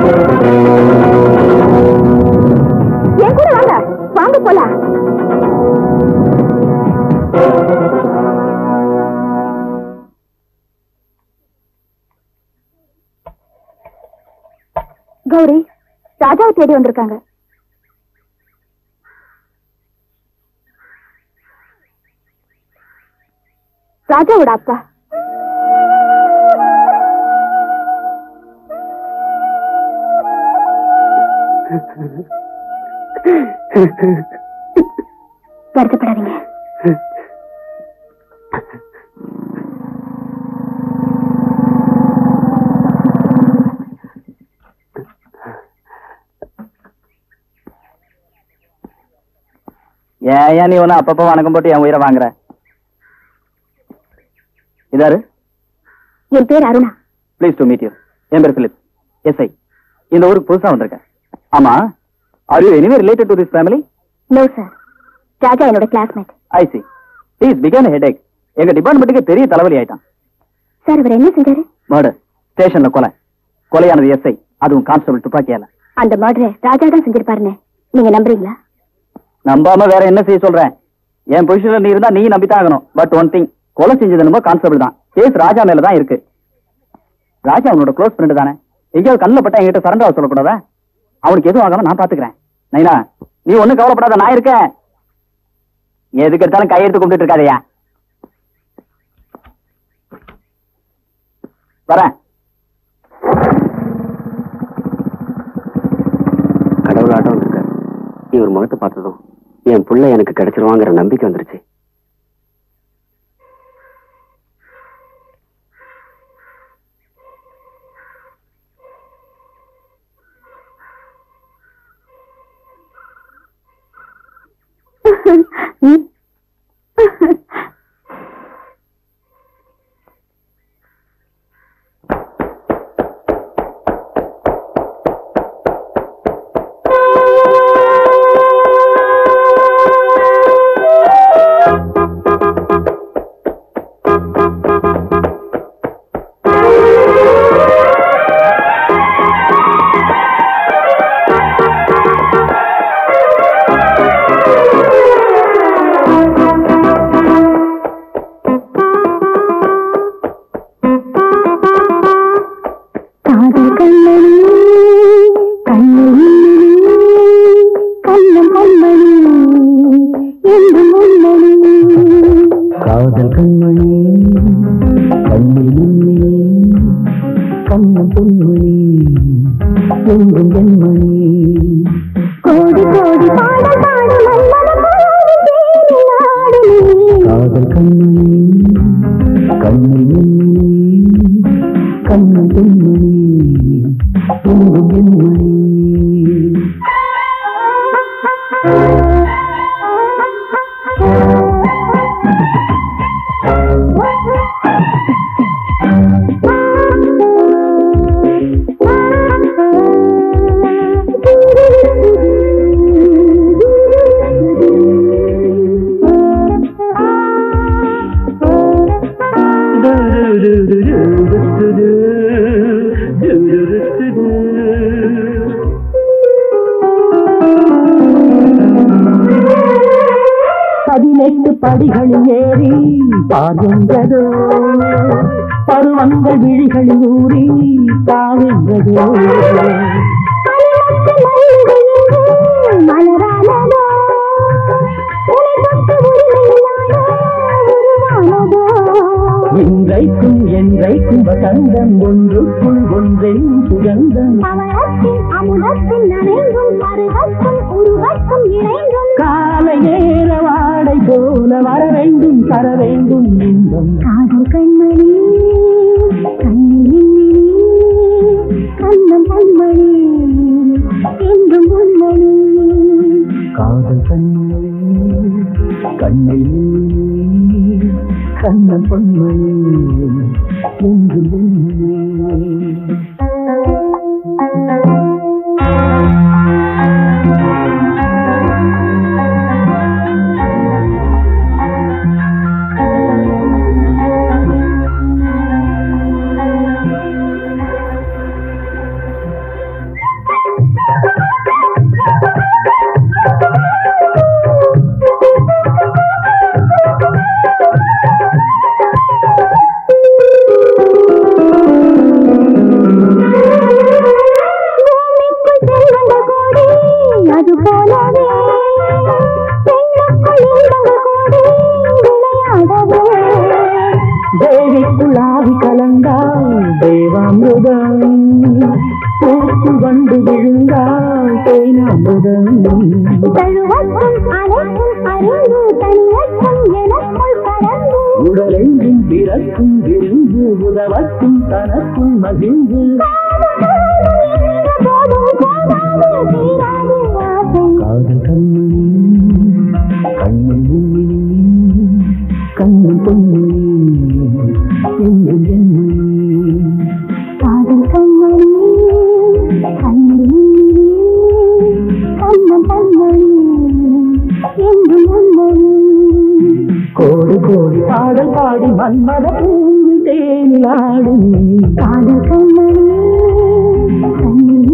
என் கூட வாங்க வாங்க போலாம் கௌரி ராஜாவை தேடி வந்திருக்காங்க ராஜாவோட அப்பா வருத்தப்படாதீங்க ஏன் ஏன் நீ ஒன்னும் அப்பப்போ வணக்கம் போட்டு என் உயிரை வாங்குற இதாரு என் பேர் Aruna please to meet you என் பேர் பிலிப் எஸ்ஐ இந்த ஊருக்கு புதுசா வந்திருக்கேன் ஆமா are you anyway related to this family no sir Raja என்னோட கிளாஸ்மேட் ஐ சி ப்ளீஸ் பிகான் ஹெட் எங்க டிபார்ட்மெண்ட்டுக்கு பெரிய தலைவலி ஆயிட்டான் சார் அவர் என்ன செஞ்சாரு மர்டர் ஸ்டேஷன்ல கொலை கொலையானது எஸ்ஐ அதுவும் கான்ஸ்டபிள் துப்பாக்கியால அந்த மர்டரை ராஜா தான் செஞ்சிருப்பாருன்னு நீங்க நம்புறீங்களா நம்பாம வேற என்ன செய்ய சொல்றேன் என் பொசிஷன்ல நீ இருந்தா நீ நம்பித்தான் ஆகணும் பட் ஒன் திங் கொலை செஞ்சது நம்ம கான்ஸ்டபிள் தான் கேஸ் ராஜா மேல தான் இருக்கு ராஜா அவனோட க்ளோஸ் ஃப்ரெண்டு தானே எங்கேயாவது கண்ணில் பட்டா என்கிட்ட சரண்டர் ஆக சொல்லக்கூடாதா அவனுக்கு எதுவும் ஆகாம நான் பாத்துக்கிறேன் நைனா நீ ஒண்ணும் கவலைப்படாத நான் இருக்கேன் எதுக்கு எடுத்தாலும் கையெடுத்து கும்பிட்டு இருக்காதயா வரேன் கடவுள் ஆட்டம் வந்திருக்காரு இவர் முகத்தை பார்த்ததும் என் புள்ள எனக்கு கிடைச்சிருவாங்கிற நம்பிக்கை வந்துருச்சு காதல் கண்ணனி கண்ணனி கண்ணம் கண்மணி என்றும் உண்மணி காதல் கண்மணி கண்ணில் மின்மினி கண்ணம் பொன்மணி எங்கும் என்மணி கோடி கோடி பாடல் பாடும் மன்னன பாடும் தேனில் ஆடும் நீ. காதல் கண்மணி கண்ணில் மின்மினி கண்ணம் பொன்மணி எங்கும் என்மணி பதினெட்டு படிகளில் ஏறி பாருங்கதோ பருவங்கள் விழிகளில் ஊறி பாருங்கதோ மலரானதோ உனை தொட்டு உரிமையினாலோ உருவானதோ இன்றைக்கும் என்றைக்கும் வசந்தம் ஒன்றுக்குள் ஒன்றென் சுகந்தம் பவளத்தின் அமுதத்தின் நனைந்தும் பருவத்தும் உருவத்தும் இணைந்தும் காலை நேர வாடை போல வர வேண்டும் தர வேண்டும் இன்பம் காதல் கண்மணி கண்ணில் மின்மினி கண்ணம் கண்மணி என்றும் உண்மணி காதல் கண்ணில் கண்ணில் கண்ணன் பொன்மணி என்று பொன்மணி அது போலவே பெண்ணுக்குள் இன்பங்கள் கூடி விளையாடவே தேவிக்குள்ளாவி கலந்தால் தேவாமிருதம் பூக்கு வண்டு விழுந்தால் தேனாமிருதம் தழுவற்றும் அனைத்தும் அறிந்து தனியற்றும் எனக்குள் பறந்து உடலெங்கும் பிறக்கும் விருந்து உதவக்கும் தனக்கும் மகிழ்ந்து போதும் போதாது தீராது ஆசை காதல் கண்மணி கண்ணன் பொன்மணி கண்ணன் பொன்மணி எங்கும் என்மணி காதல் கண்மணி கண்மணி கண்ணன் கண்மணி என்று முன்னணி கோடி கோடி பாடல் பாடி மன்மத பூங்கு தேனிலாடும் காதல் கண்மணி கண்மணி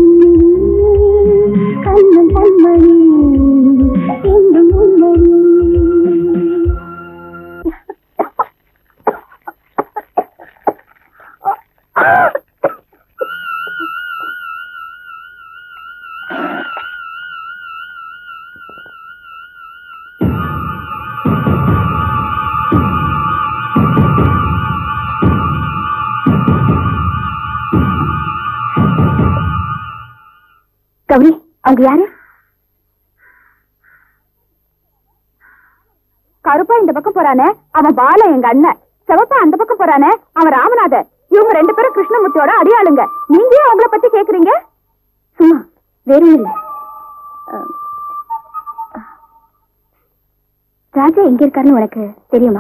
கண்ணன் கண்மணி என்று முன்னணி கௌரி அவங்க யாரு கருப்பா இந்த பக்கம் போறானே அவன் பால எங்க அண்ணன் சிவப்பா அந்த பக்கம் போறானே அவன் ராமநாதர் இவங்க ரெண்டு பேரும் கிருஷ்ணமூர்த்தியோட அடியாளுங்க நீங்க ஏன் அவங்கள பத்தி கேக்குறீங்க சும்மா வேற இல்ல அஹ், ராஜா எங்க இருக்காருன்னு உனக்கு தெரியுமா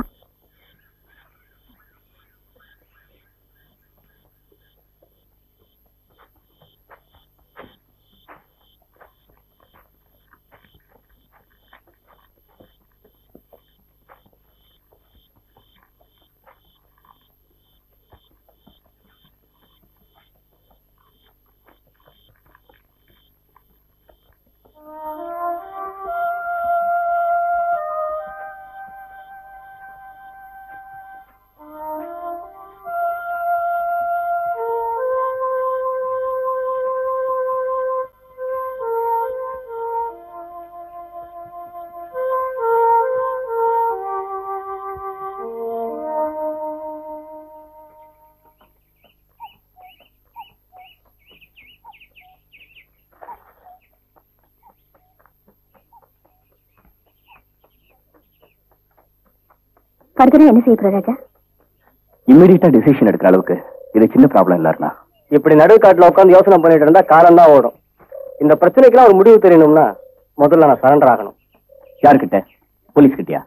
ஃபர்தரா என்ன செய்ய போற ராஜா இம்மிடியட்டா டிசிஷன் எடுக்கிற அளவுக்கு இது சின்ன ப்ராப்ளம் இல்லைன்னா இப்படி நடுக்காட்டுல உட்காந்து யோசனை பண்ணிட்டு இருந்தா காலம் தான் ஓடும் இந்த பிரச்சனைக்கெல்லாம் ஒரு முடிவு தெரியணும்னா முதல்ல நான் சரண்டர் ஆகணும் யாருக்கிட்ட போலீஸ் கிட்டயா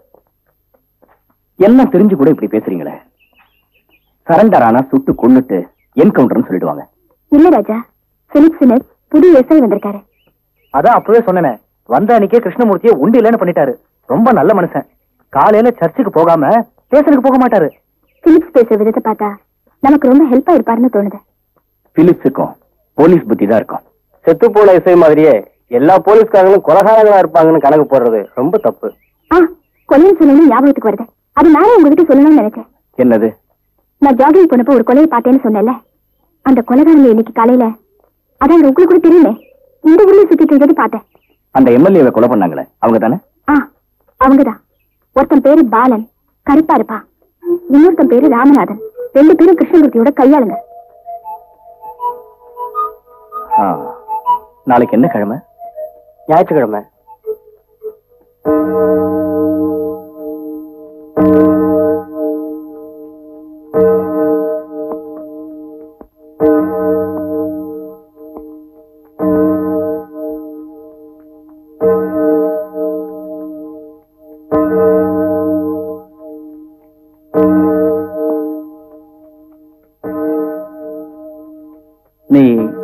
எல்லாம் தெரிஞ்சு கூட இப்படி பேசுறீங்களே சரண்டர் ஆனா சுட்டு கொன்னுட்டு என்கவுண்டர்னு சொல்லிடுவாங்க இல்ல ராஜா பிலிப் சினர் புது எஸ்ஐ வந்திருக்காரு அதான் அப்பவே சொன்னேனே வந்த அன்னைக்கே கிருஷ்ணமூர்த்தியை உண்டு இல்லைன்னு பண்ணிட்டாரு ரொம்ப நல்ல மனுஷன் காலையில சர்ச்சுக்கு போகாம ஸ்டேஷனுக்கு போக மாட்டாரு பிலிப்ஸ் பேசுற விதத்தை பார்த்தா நமக்கு ரொம்ப ஹெல்ப்பா இருப்பாருன்னு தோணுது பிலிப்ஸுக்கும் போலீஸ் புத்தி தான் இருக்கும் செத்து போன இசை மாதிரியே எல்லா போலீஸ்காரங்களும் கொலகாரங்களா இருப்பாங்கன்னு கணக்கு போடுறது ரொம்ப தப்பு ஆ கொலைன்னு சொல்லணும் ஞாபகத்துக்கு வருது அது நானே உங்ககிட்ட சொல்லணும்னு நினைச்சேன் என்னது நான் ஜாகிங் போனப்போ ஒரு கொலையை பார்த்தேன்னு சொன்னேன்ல அந்த கொலைகாரங்க இன்னைக்கு காலையில அதான் உங்களுக்கு கூட தெரியுமே இந்த ஊர்ல சுத்திட்டு இருக்கிறது பார்த்தேன் அந்த எம்எல்ஏவை கொலை பண்ணாங்களே அவங்க தானே ஆ அவங்கதான் ஒருத்தன் பேரு பாலன் கருப்பா இருப்பான் இன்னொருத்தன் பேரு ராமநாதன் ரெண்டு பேரும் கிருஷ்ணமூர்த்தியோட கையாளுங்க ஆ. நாளைக்கு என்ன கிழமை ஞாயிற்றுக்கிழமை ஆ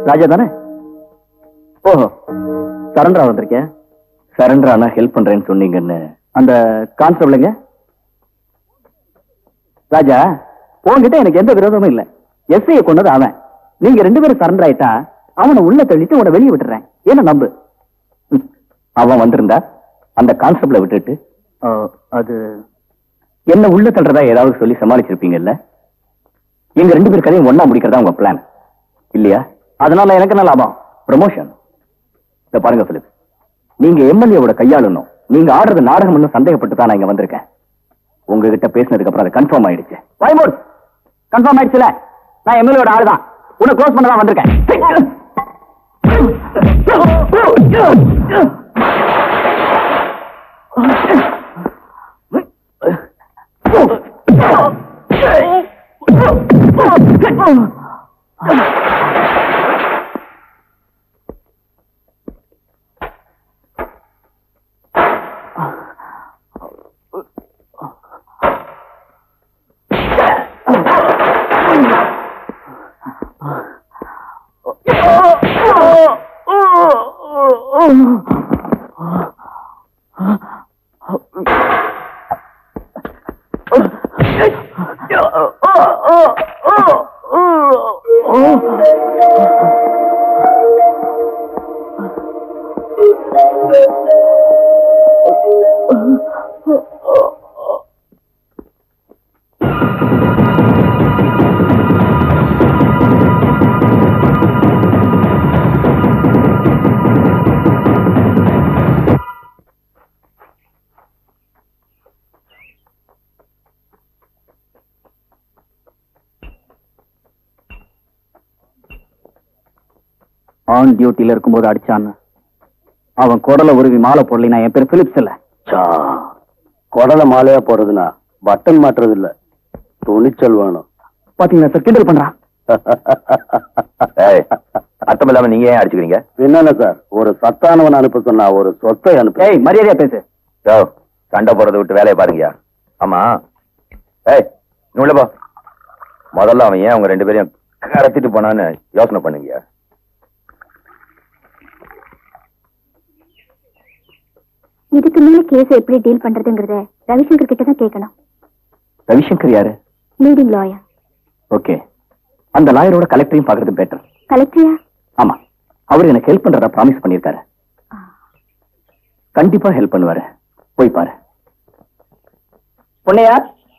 ராஜா தானே ஓஹோ சரண்டரா வந்திருக்கேன் சரண்டர் ஆனா ஹெல்ப் பண்றேன்னு சொன்னீங்கன்னு அந்த கான்ஸ்டபிளுங்க ராஜா உன்கிட்ட எனக்கு எந்த விரோதமும் இல்ல எஸ்ஐய கொண்டது அவன் நீங்க ரெண்டு பேரும் சரண்டர் ஆயிட்டா அவனை உள்ள தள்ளிட்டு உன்னை வெளியே விட்டுறேன் என்ன நம்பு ம். அவன் வந்திருந்தா அந்த கான்ஸ்டபிளை விட்டுட்டு ஆ, அது என்ன உள்ள தள்ளுறதா ஏதாவது சொல்லி சமாளிச்சிருப்பீங்கல்ல எங்க ரெண்டு பேர் கதையும் ஒண்ணா முடிக்கிறதா உங்க பிளான் இல்லையா அதனால எனக்கு என்ன லாபம் ப்ரமோஷன் இத பாருங்க பிலிப் நீங்க எம்எல்ஏவோட கையாளணும் நீங்க ஆடுறது நாடகம்னு சந்தேகப்பட்டு தான் நான் இங்க வந்திருக்கேன் உங்ககிட்ட பேசினதுக்கு அப்புறம் அது கன்ஃபார்ம் ஆயிடுச்சு வாய்மோட் கன்ஃபார்ம் ஆயிடுச்சுல நான் எம்எல்ஏவோட ஆளு தான் உன்னை க்ளோஸ் பண்ண தான் வந்திருக்கேன் ஆன் டியூட்டில இருக்கும்போது அடிச்சான்னு அவன் குடல உருவி மாலை போடலினா என் பேர் பிலிப்ஸ் இல்ல குடல மாலையா போறதுனா பட்டன் மாட்டுறது இல்ல துணிச்சல் வேணும் பாத்தீங்களா சார் கிண்டல் பண்றான் ஏய், அர்த்தம் இல்லாம நீங்க ஏன் அடிச்சுக்கிறீங்க என்னென்ன சார் ஒரு சத்தானவன் அனுப்ப சொன்னா ஒரு சொத்தை அனுப்ப ஏய் மரியாதையா பேசு யோ சண்டை போறதை விட்டு வேலையை பாருங்கயா ஆமா ஏய் நீ உள்ள போ முதல்ல அவன் ஏன் அவங்க ரெண்டு பேரையும் கடத்திட்டு போனான்னு யோசனை பண்ணுங்கயா இதுக்கு மேல கேஸ் எப்படி டீல் பண்றதுங்கறத ரவிசங்கர் கிட்ட தான் கேட்கணும் ரவிசங்கர் யாரு லீடிங் லாயர் ஓகே அந்த லாயரோட கலெக்டரையும் பாக்குறது பெட்டர் கலெக்டரியா ஆமா அவர் எனக்கு ஹெல்ப் பண்றதா ப்ராமிஸ் பண்ணிருக்காரு கண்டிப்பா ஹெல்ப் பண்ணுவாரு போய் பாரு பொண்ணையா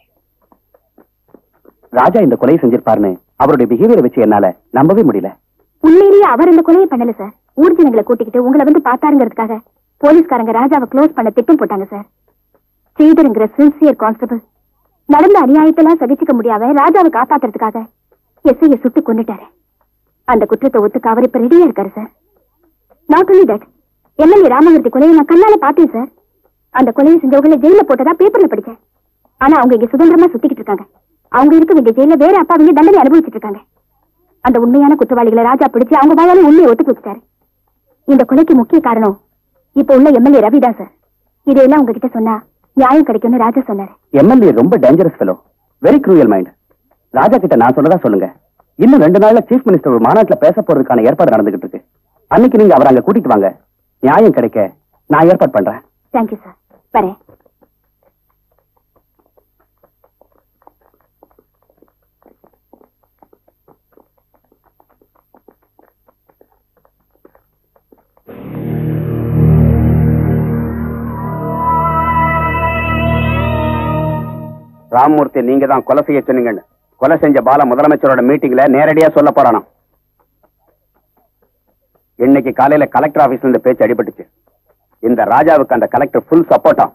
ராஜா இந்த கொலையை செஞ்சிருப்பாருன்னு அவருடைய பிஹேவியரை வச்சு என்னால நம்பவே முடியல உண்மையிலேயே அவர் இந்த கொலையை பண்ணல சார் ஊர்ஜனங்களை கூட்டிக்கிட்டு உங்களை வந்து பார்த்தாருங்கிறதுக்காக போலீஸ்காரங்க ராஜாவை க்ளோஸ் பண்ண திட்டம் போட்டாங்க சார் ஸ்ரீதருங்கிற சின்சியர் கான்ஸ்டபிள் நடந்த அநியாயத்தெல்லாம் சகிச்சுக்க முடியாம ராஜாவை காப்பாத்துறதுக்காக எஸ்ஐய சுட்டு கொண்டுட்டாரு அந்த குற்றத்தை ஒத்துக்க அவர் இப்ப ரெடியா இருக்காரு sir not only that MLA Ramamurthy கொலையை நான் கண்ணால பார்த்தேன் சார் அந்த கொலையை செஞ்சவங்களை ஜெயில போட்டதா பேப்பர்ல படிச்சேன் ஆனா அவங்க இங்க சுதந்திரமா சுத்திக்கிட்டு இருக்காங்க அவங்க இருக்க வேண்டிய ஜெயில வேற அப்பாவிங்க தண்டனை அனுபவிச்சுட்டு இருக்காங்க அந்த உண்மையான குற்றவாளிகளை ராஜா பிடிச்சு அவங்க வாயால உண்மையை ஒத்துக்கு வச்சுட்டாரு இந்த கொலைக்கு முக்கிய காரணம் இப்ப உள்ள எம்எல்ஏ ரவி தான் சார் இதையெல்லாம் உங்ககிட்ட சொன்னா நியாயம் கிடைக்கும்னு ராஜா சொன்னாரு எம்எல்ஏ ரொம்ப dangerous fellow very cruel mind Raja கிட்ட நான் சொன்னதா சொல்லுங்க இன்னும் ரெண்டு நாள்ல சீஃப் மினிஸ்டர் ஒரு மாநாட்டுல பேச போறதுக்கான ஏற்பாடு நடந்துகிட்டு இருக்கு அன்னைக்கு நீங்க அவரை அங்க கூட்டிட்டு வாங்க நியாயம் கிடைக்க நான் ஏற்பாடு பண்றேன் தேங்க்யூ சார் வரேன் ராமமூர்த்தி நீங்க தான் கொலை செய்ய சொன்னீங்கன்னு கொலை செஞ்ச பால முதலமைச்சரோட மீட்டிங்ல நேரடியா சொல்ல போறானாம் இன்னைக்கு காலையில கலெக்டர் ஆபீஸ்ல இந்த பேச்சு அடிபட்டுச்சு இந்த ராஜாவுக்கு அந்த கலெக்டர் ஃபுல் சப்போர்ட்டா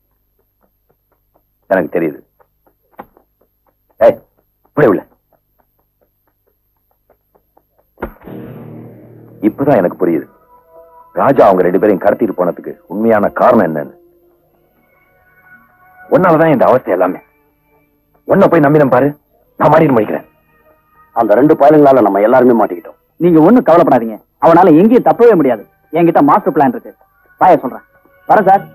எனக்கு தெரியுது ஏய் இப்படி உள்ள இப்பதான் எனக்கு புரியுது ராஜா அவங்க ரெண்டு பேரையும் கடத்திட்டு போனதுக்கு உண்மையான காரணம் என்னன்னு உன்னாலதான் இந்த அவஸ்தை எல்லாமே உன்னை போய் நம்பினம் பாரு நான் மாடிட்டு முடிக்கிறேன் அந்த ரெண்டு பயலுங்களால நம்ம எல்லாருமே மாட்டிக்கிட்டோம் நீங்க ஒண்ணும் கவலைப்படாதீங்க அவனால எங்கேயும் தப்பவே முடியாது என்கிட்ட மாஸ்டர் பிளான் இருக்கு பாய சொல்றேன் வரேன் சார்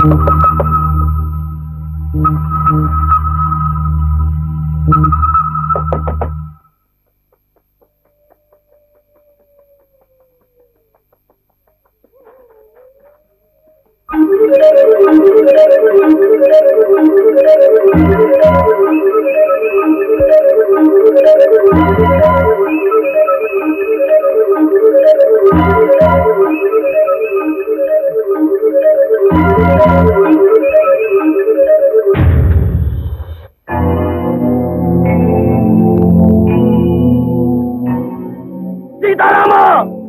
சீதாராமா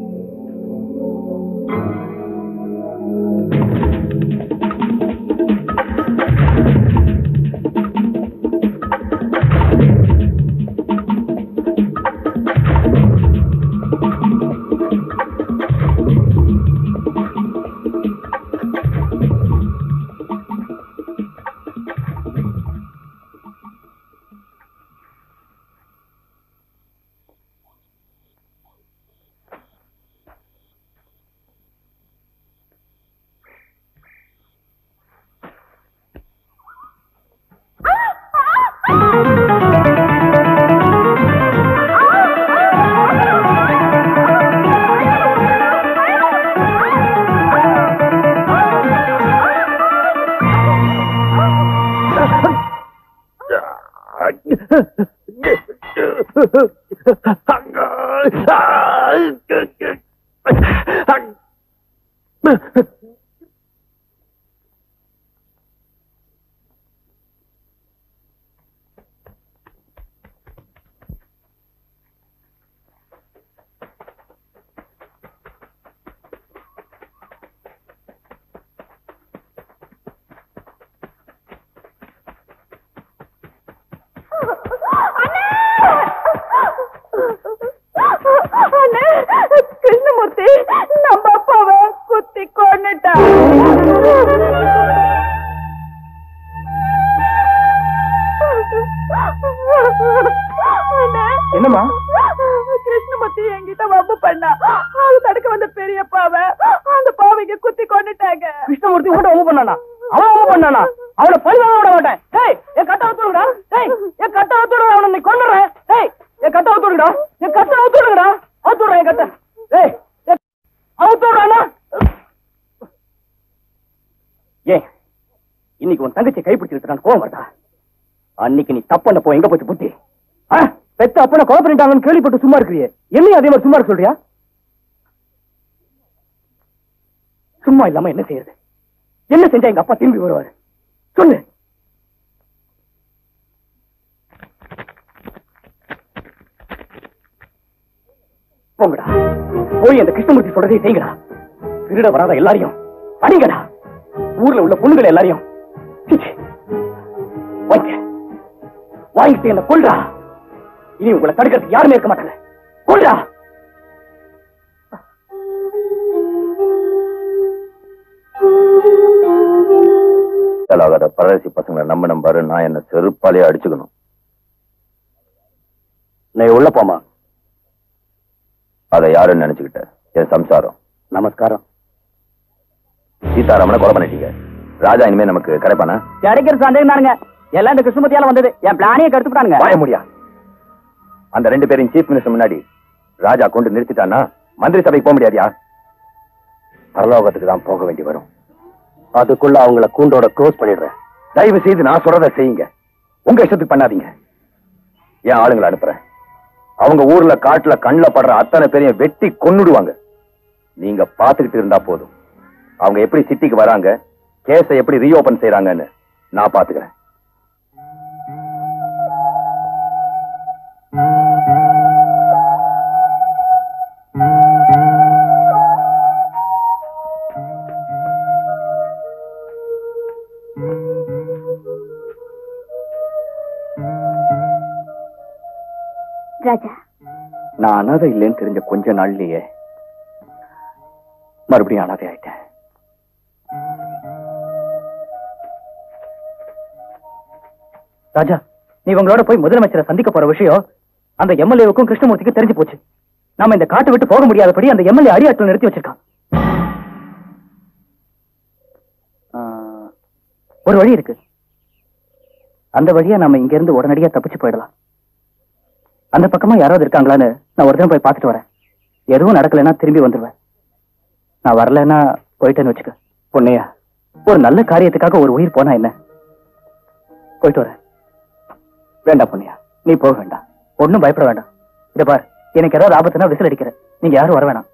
அண்ணே, கிருஷ்ணமூர்த்தி நம்ம அப்பாவை குத்தி கொண்டுட்டா என்னம்மா? கிருஷ்ணமூர்த்தி என்கிட்ட வம்பு பண்ணா அது தடுக்க வந்த பெரியப்பாவை அந்த பாவைங்க குத்தி கொண்டுட்டாங்க கிருஷ்ணமூர்த்தி உங்கள்கிட்ட ஒம்பு பண்ணானா அவன் ஒம்பு பண்ணானா அவனை பழி வாங்க விட மாட்டேன் டேய் என் கட்ட அவுத்துடுங்கடா டேய் என் கட்ட அவுத்துடுங்க அவனை நீ கொண்டுறேன் டேய் என் கட்ட அவுத்துடுங்கடா என் கட்ட அவுத்துடுங்கடா அவுத்துடுறேன் என் கட்ட டேய் என் அவுத்துடுறானா ஏன் இன்னைக்கு உன் தங்கச்சி கைப்பிடிச்சிருக்கான் கோவம் வருதா அன்னைக்கு நீ தப்பண்ணப்போ எங்க போச்சு புத்தி ஆ, பெத்த அப்பனை கொலை பண்ணிட்டாங்கன்னு கேள்விப்பட்டு சும்மா இருக்கிறியே என்னையும் அதே மாதிரி சும்மா இருக்க சொல்றியா சும்மா இல்லாம என்ன செய்யறது என்ன செஞ்சா எங்க அப்பா திரும்பி வருவாரு சொல்லு போங்கடா போய் அந்த கிருஷ்ணமூர்த்தி சொல்றதை செய்யுங்கடா திருட வராத எல்லாரையும் அடிங்கடா ஊர்ல உள்ள பொண்ணுங்களை எல்லாரையும் சீச்சி. வாங்க வாங்கிட்டு என்ன கொல்றா இனி உங்களை தடுக்கிறதுக்கு யாருமே இருக்க மாட்டாங்க கொல்றா ஆகாத பரதேசி பசங்களை நம்ம நம்பாரு நான் என்ன செருப்பாலே அடிச்சுக்கணும் நீ உள்ள போமா அதை யாருன்னு நினைச்சுக்கிட்ட என் சம்சாரம் நமஸ்காரம் சீதாராமனை கொலை பண்ணிட்டீங்க ராஜா இனிமே நமக்கு கிடைப்பானா கிடைக்கிற சந்தேகம் தானுங்க எல்லாம் இந்த கிருஷ்ணமூர்த்தியால வந்தது என் பிளானையே கெடுத்துட்டானுங்க வாய முடியா அந்த ரெண்டு பேரையும் சீஃப் மினிஸ்டர் முன்னாடி ராஜா கொண்டு நிறுத்திட்டான்னா மந்திரி சபைக்கு போக முடியாதியா பரலோகத்துக்கு தான் போக வேண்டி வரும் அதுக்குள்ள அவங்கள கூண்டோட க்ளோஸ் பண்ணிடுறேன் தயவு செய்து நான் சொல்றதை செய்யுங்க உங்க இஷ்டத்துக்கு பண்ணாதீங்க என் ஆளுங்களை அனுப்புறேன் அவங்க ஊர்ல காட்டுல கண்ணுல படுற அத்தனை பேரையும் வெட்டி கொன்னுடுவாங்க நீங்க பாத்துக்கிட்டு இருந்தா போதும் அவங்க எப்படி சிட்டிக்கு வராங்க கேஸை எப்படி ரீஓபன் செய்யறாங்கன்னு நான் பாத்துக்கிறேன் ராஜா நான் அனாதை இல்லைன்னு தெரிஞ்ச கொஞ்ச நாள்லயே மறுபடியும் அனாதை ஆயிட்டேன் ராஜா நீ உங்களோட போய் முதலமைச்சரை சந்திக்க போற விஷயம் அந்த எம்எல்ஏவுக்கும் கிருஷ்ணமூர்த்திக்கும் தெரிஞ்சு போச்சு நாம இந்த காட்டை விட்டு போக முடியாதபடி அந்த எம்எல்ஏ அடியாட்கள் நிறுத்தி வச்சிருக்கான் ஆ, ஒரு வழி இருக்கு அந்த வழியா நம்ம இங்க இருந்து உடனடியா தப்பிச்சு போயிடலாம் அந்த பக்கமா யாராவது இருக்காங்களான்னு நான் ஒரு தினம் போய் பார்த்துட்டு வரேன் எதுவும் நடக்கலைன்னா திரும்பி வந்துருவேன் நான் வரலைன்னா போயிட்டேன்னு வச்சுக்க பொண்ணையா ஒரு நல்ல காரியத்துக்காக ஒரு உயிர் போனா என்ன போயிட்டு வரேன் வேண்டாம் பொண்ணையா நீ போக வேண்டாம் ஒன்னும் பயப்பட வேண்டாம் இத பார் எனக்கு ஏதாவது ஆபத்துனா விசில் அடிக்கிறேன் நீங்க யாரும் வர வேணாம்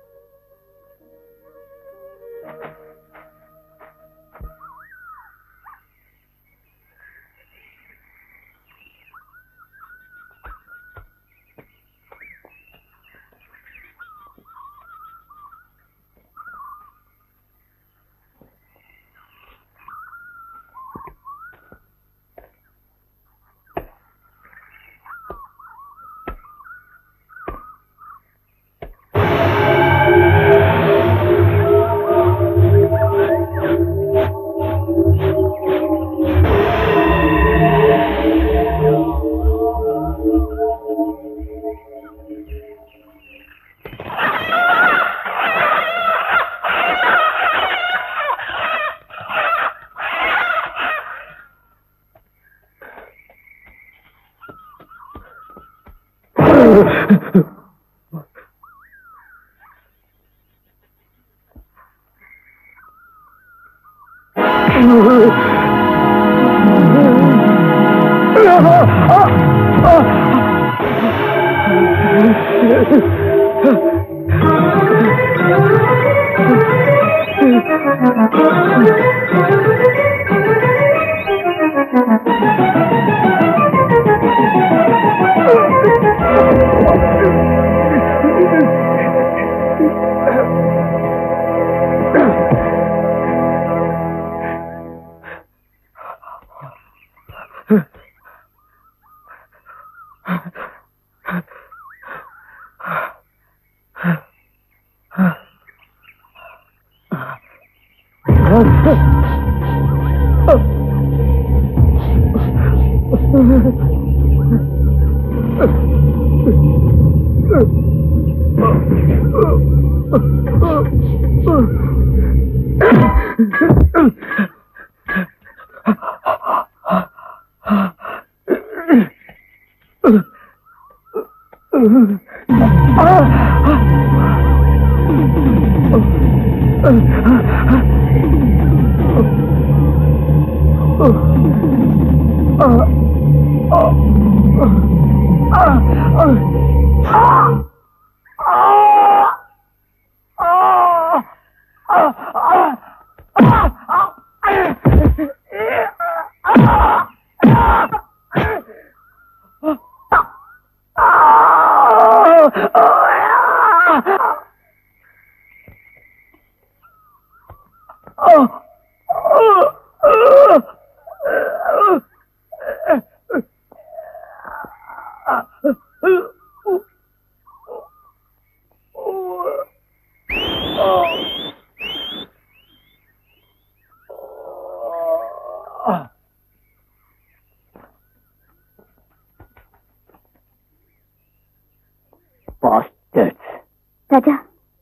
Bastards. ராஜா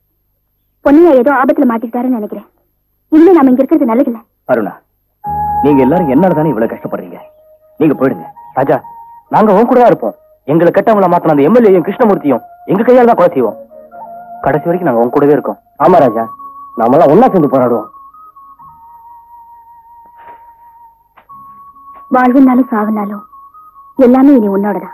பொண்ணையா ஏதோ ஆபத்துல மாட்டிக்கிட்டாருன்னு நினைக்கிறேன் இனிமே நாம இங்க இருக்கிறது நல்லதில்ல அருணா நீங்க எல்லாரும் என்னால தானே இவ்வளவு கஷ்டப்படுறீங்க நீங்க போயிடுங்க ராஜா நாங்க உன் கூட தான் இருப்போம் எங்களை கெட்டவங்கள மாத்தின அந்த எம்எல்ஏயும் கிருஷ்ணமூர்த்தியும் எங்க கையால தான் கொலை செய்வோம் கடைசி வரைக்கும் நாங்க உன் கூடவே இருக்கோம் ஆமா ராஜா நாமெல்லாம் ஒன்னா சேர்ந்து போராடுவோம் வாழ்வுனாலும் சாவுனாலும் எல்லாமே இனி உன்னோடதான்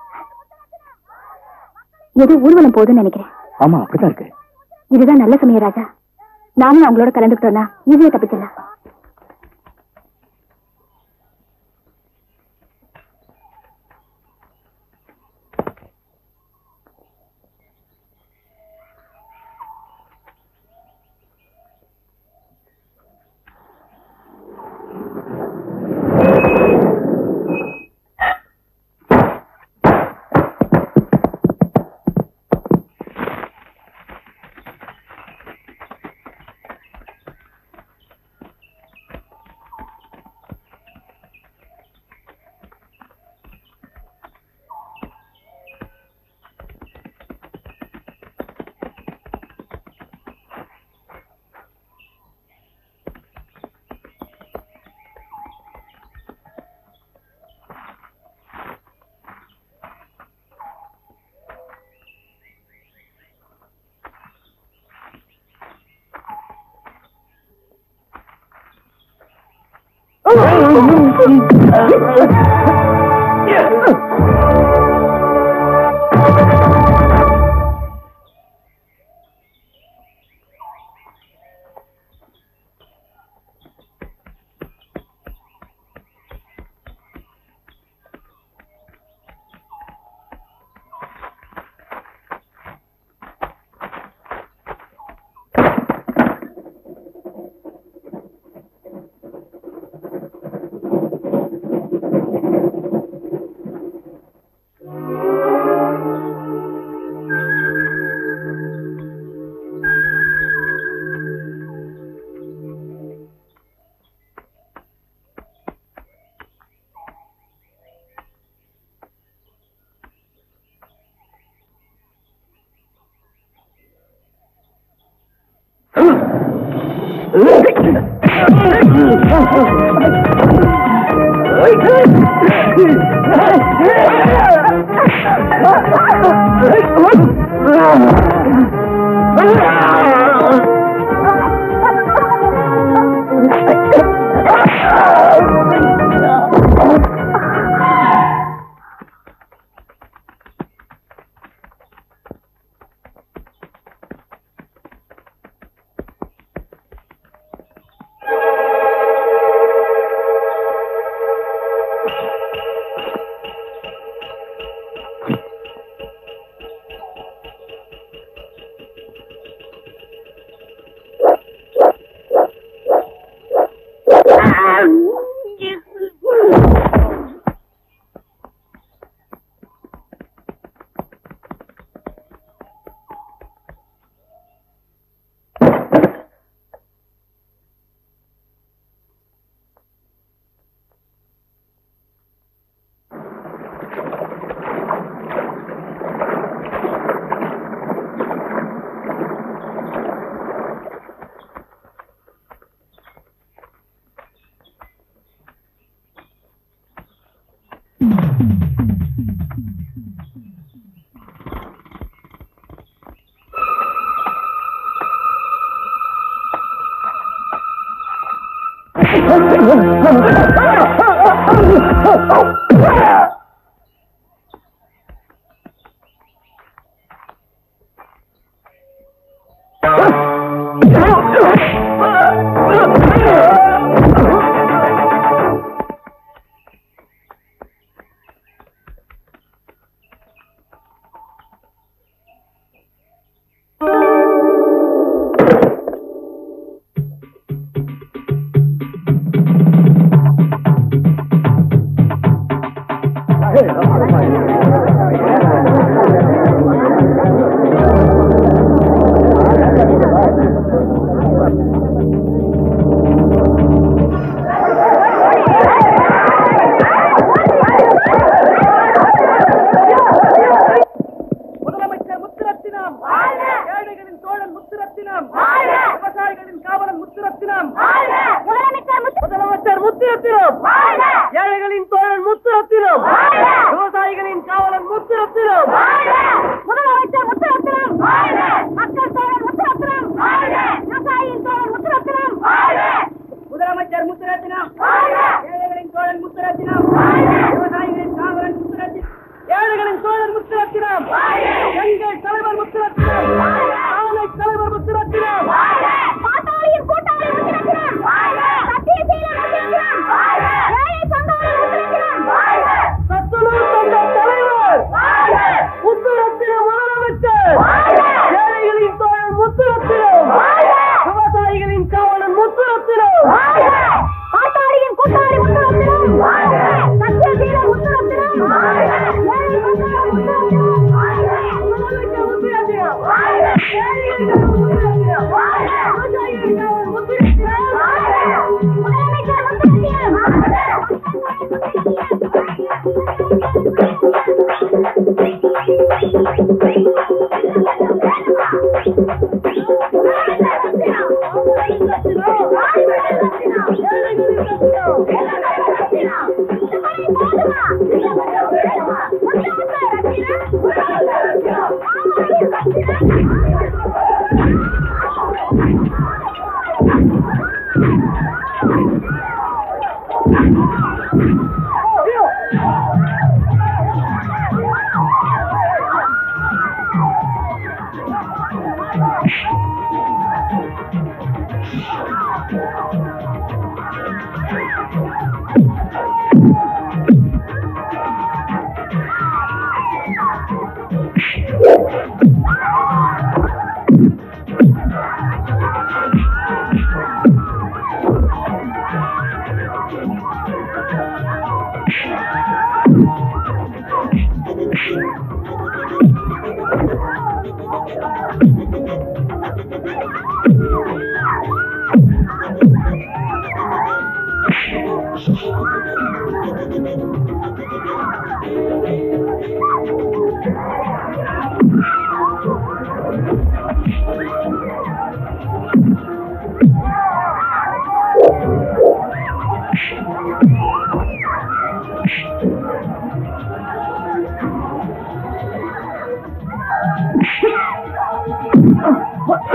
ஏதோ ஊர்வலம் போகுதுன்னு நினைக்கிறேன் ஆமா அப்படிதான் இருக்கு இதுதான் நல்ல சமயம் ராஜா நானும் அவங்களோட கலந்துக்கிட்டோம்னா ஈஸியா தப்பிச்சிடலாம் முதலமைச்சர் முத்துரத்தினம் ஏழைகளின் தோழன் முத்துரத்தினம் விவசாயிகளின் காவலன் முத்துரத்தினம் முதலமைச்சர் முத்துரத்தினம் ஏழைகளின் தோழன் முத்துரத்தினம் விவசாயிகளின் காவலன் முத்துரத்தினம் முதலமைச்சர் முத்துரத்தினம் மக்கள் தோழர் முத்துரத்தினம் விவசாயியின் தோழர் முத்துரத்தினம் முதலமைச்சர் முத்துரத்தினம் ஏழைகளின் தோழன் முத்துரத்தினம் விவசாயிகளின் காவலன் முத்துரத்தினம் ஏழைகளின் தோழர் முத்துரத்தினம் எங்கள் தலைவர் முத்துரத்தினம் ஆலை தலைவர் முத்துரத்தினம் பாட்டாளியின் கூட்டாளி முத்துரத்தினம் சத்தியசீலன் முத்துரத்தினம் ஏழை சங்காளன் முத்துரத்தினம் சத்துணவு சங்க தலைவர் முத்துரத்தினம் முதலமைச்சர் ஏழைகளின் தோழன் முத்துரத்தினம் விவசாயிகளின் காவலன் முத்துரத்தினம் பாட்டாளியின் கூட்டாளி முத்துரத்தினம் சத்தியசீலன் முத்துரத்தினம் ஏழை சங்காளன் முத்துரத்தினம் முதலமைச்சர் முத்துரத்தினம் ஏழைகளின் முத்துரத்தினம் விவசாயிகளின் காவலன் முத்துரத்தினம் முதலமைச்சர் முத்துரத்தினம்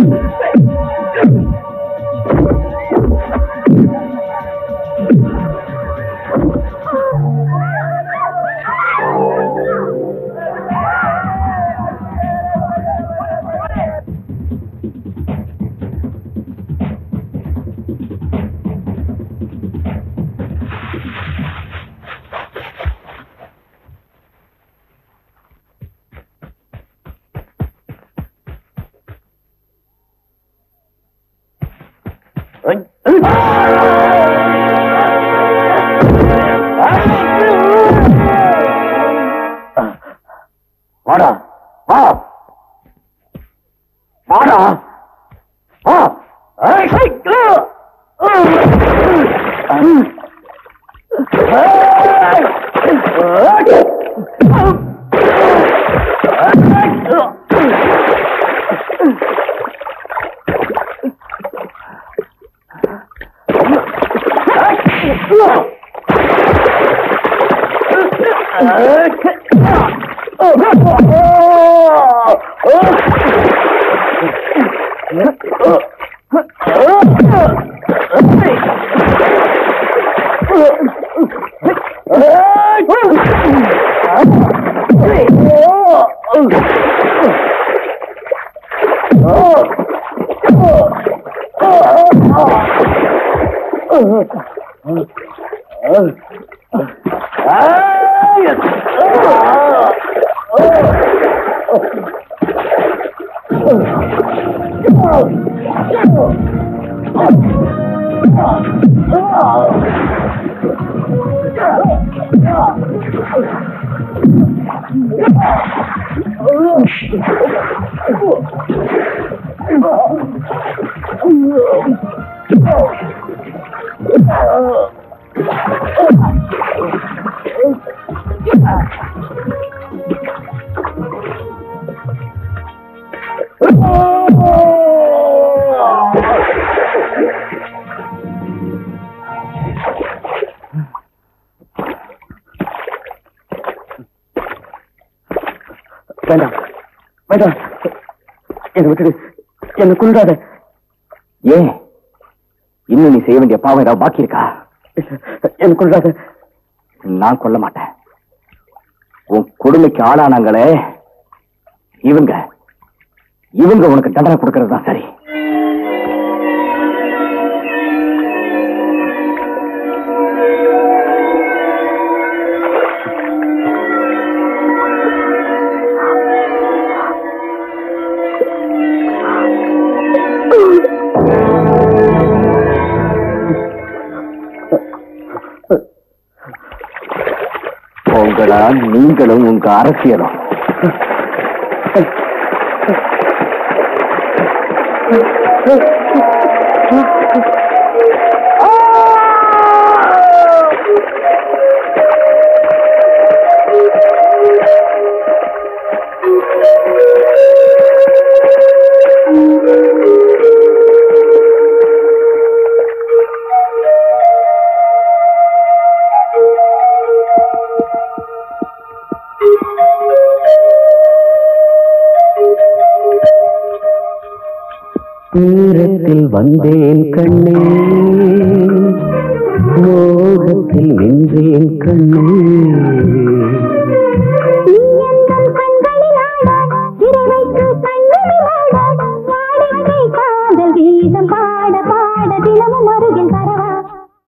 வாடா வா வாடா வா ஏய், ஏய், ஆ! வேண்டாம் வேண்டாம் என்னை விட்டுடு என்னை கொண்டாத ஏன் இன்னும் நீ செய்ய வேண்டிய பாவம் ஏதாவது பாக்கி இருக்கா என்னை கொண்டாத நான் கொல்ல மாட்டேன் உன் கொடுமைக்கு ஆளானாங்களே இவங்க இவங்க உனக்கு தண்டனை கொடுக்கறது தான் சரி உங்களா நீங்களும் உங்க அரசியலும் தூரத்தில் வந்தேன் கண்ணே மோகத்தில் நின்றேன் கண்ணே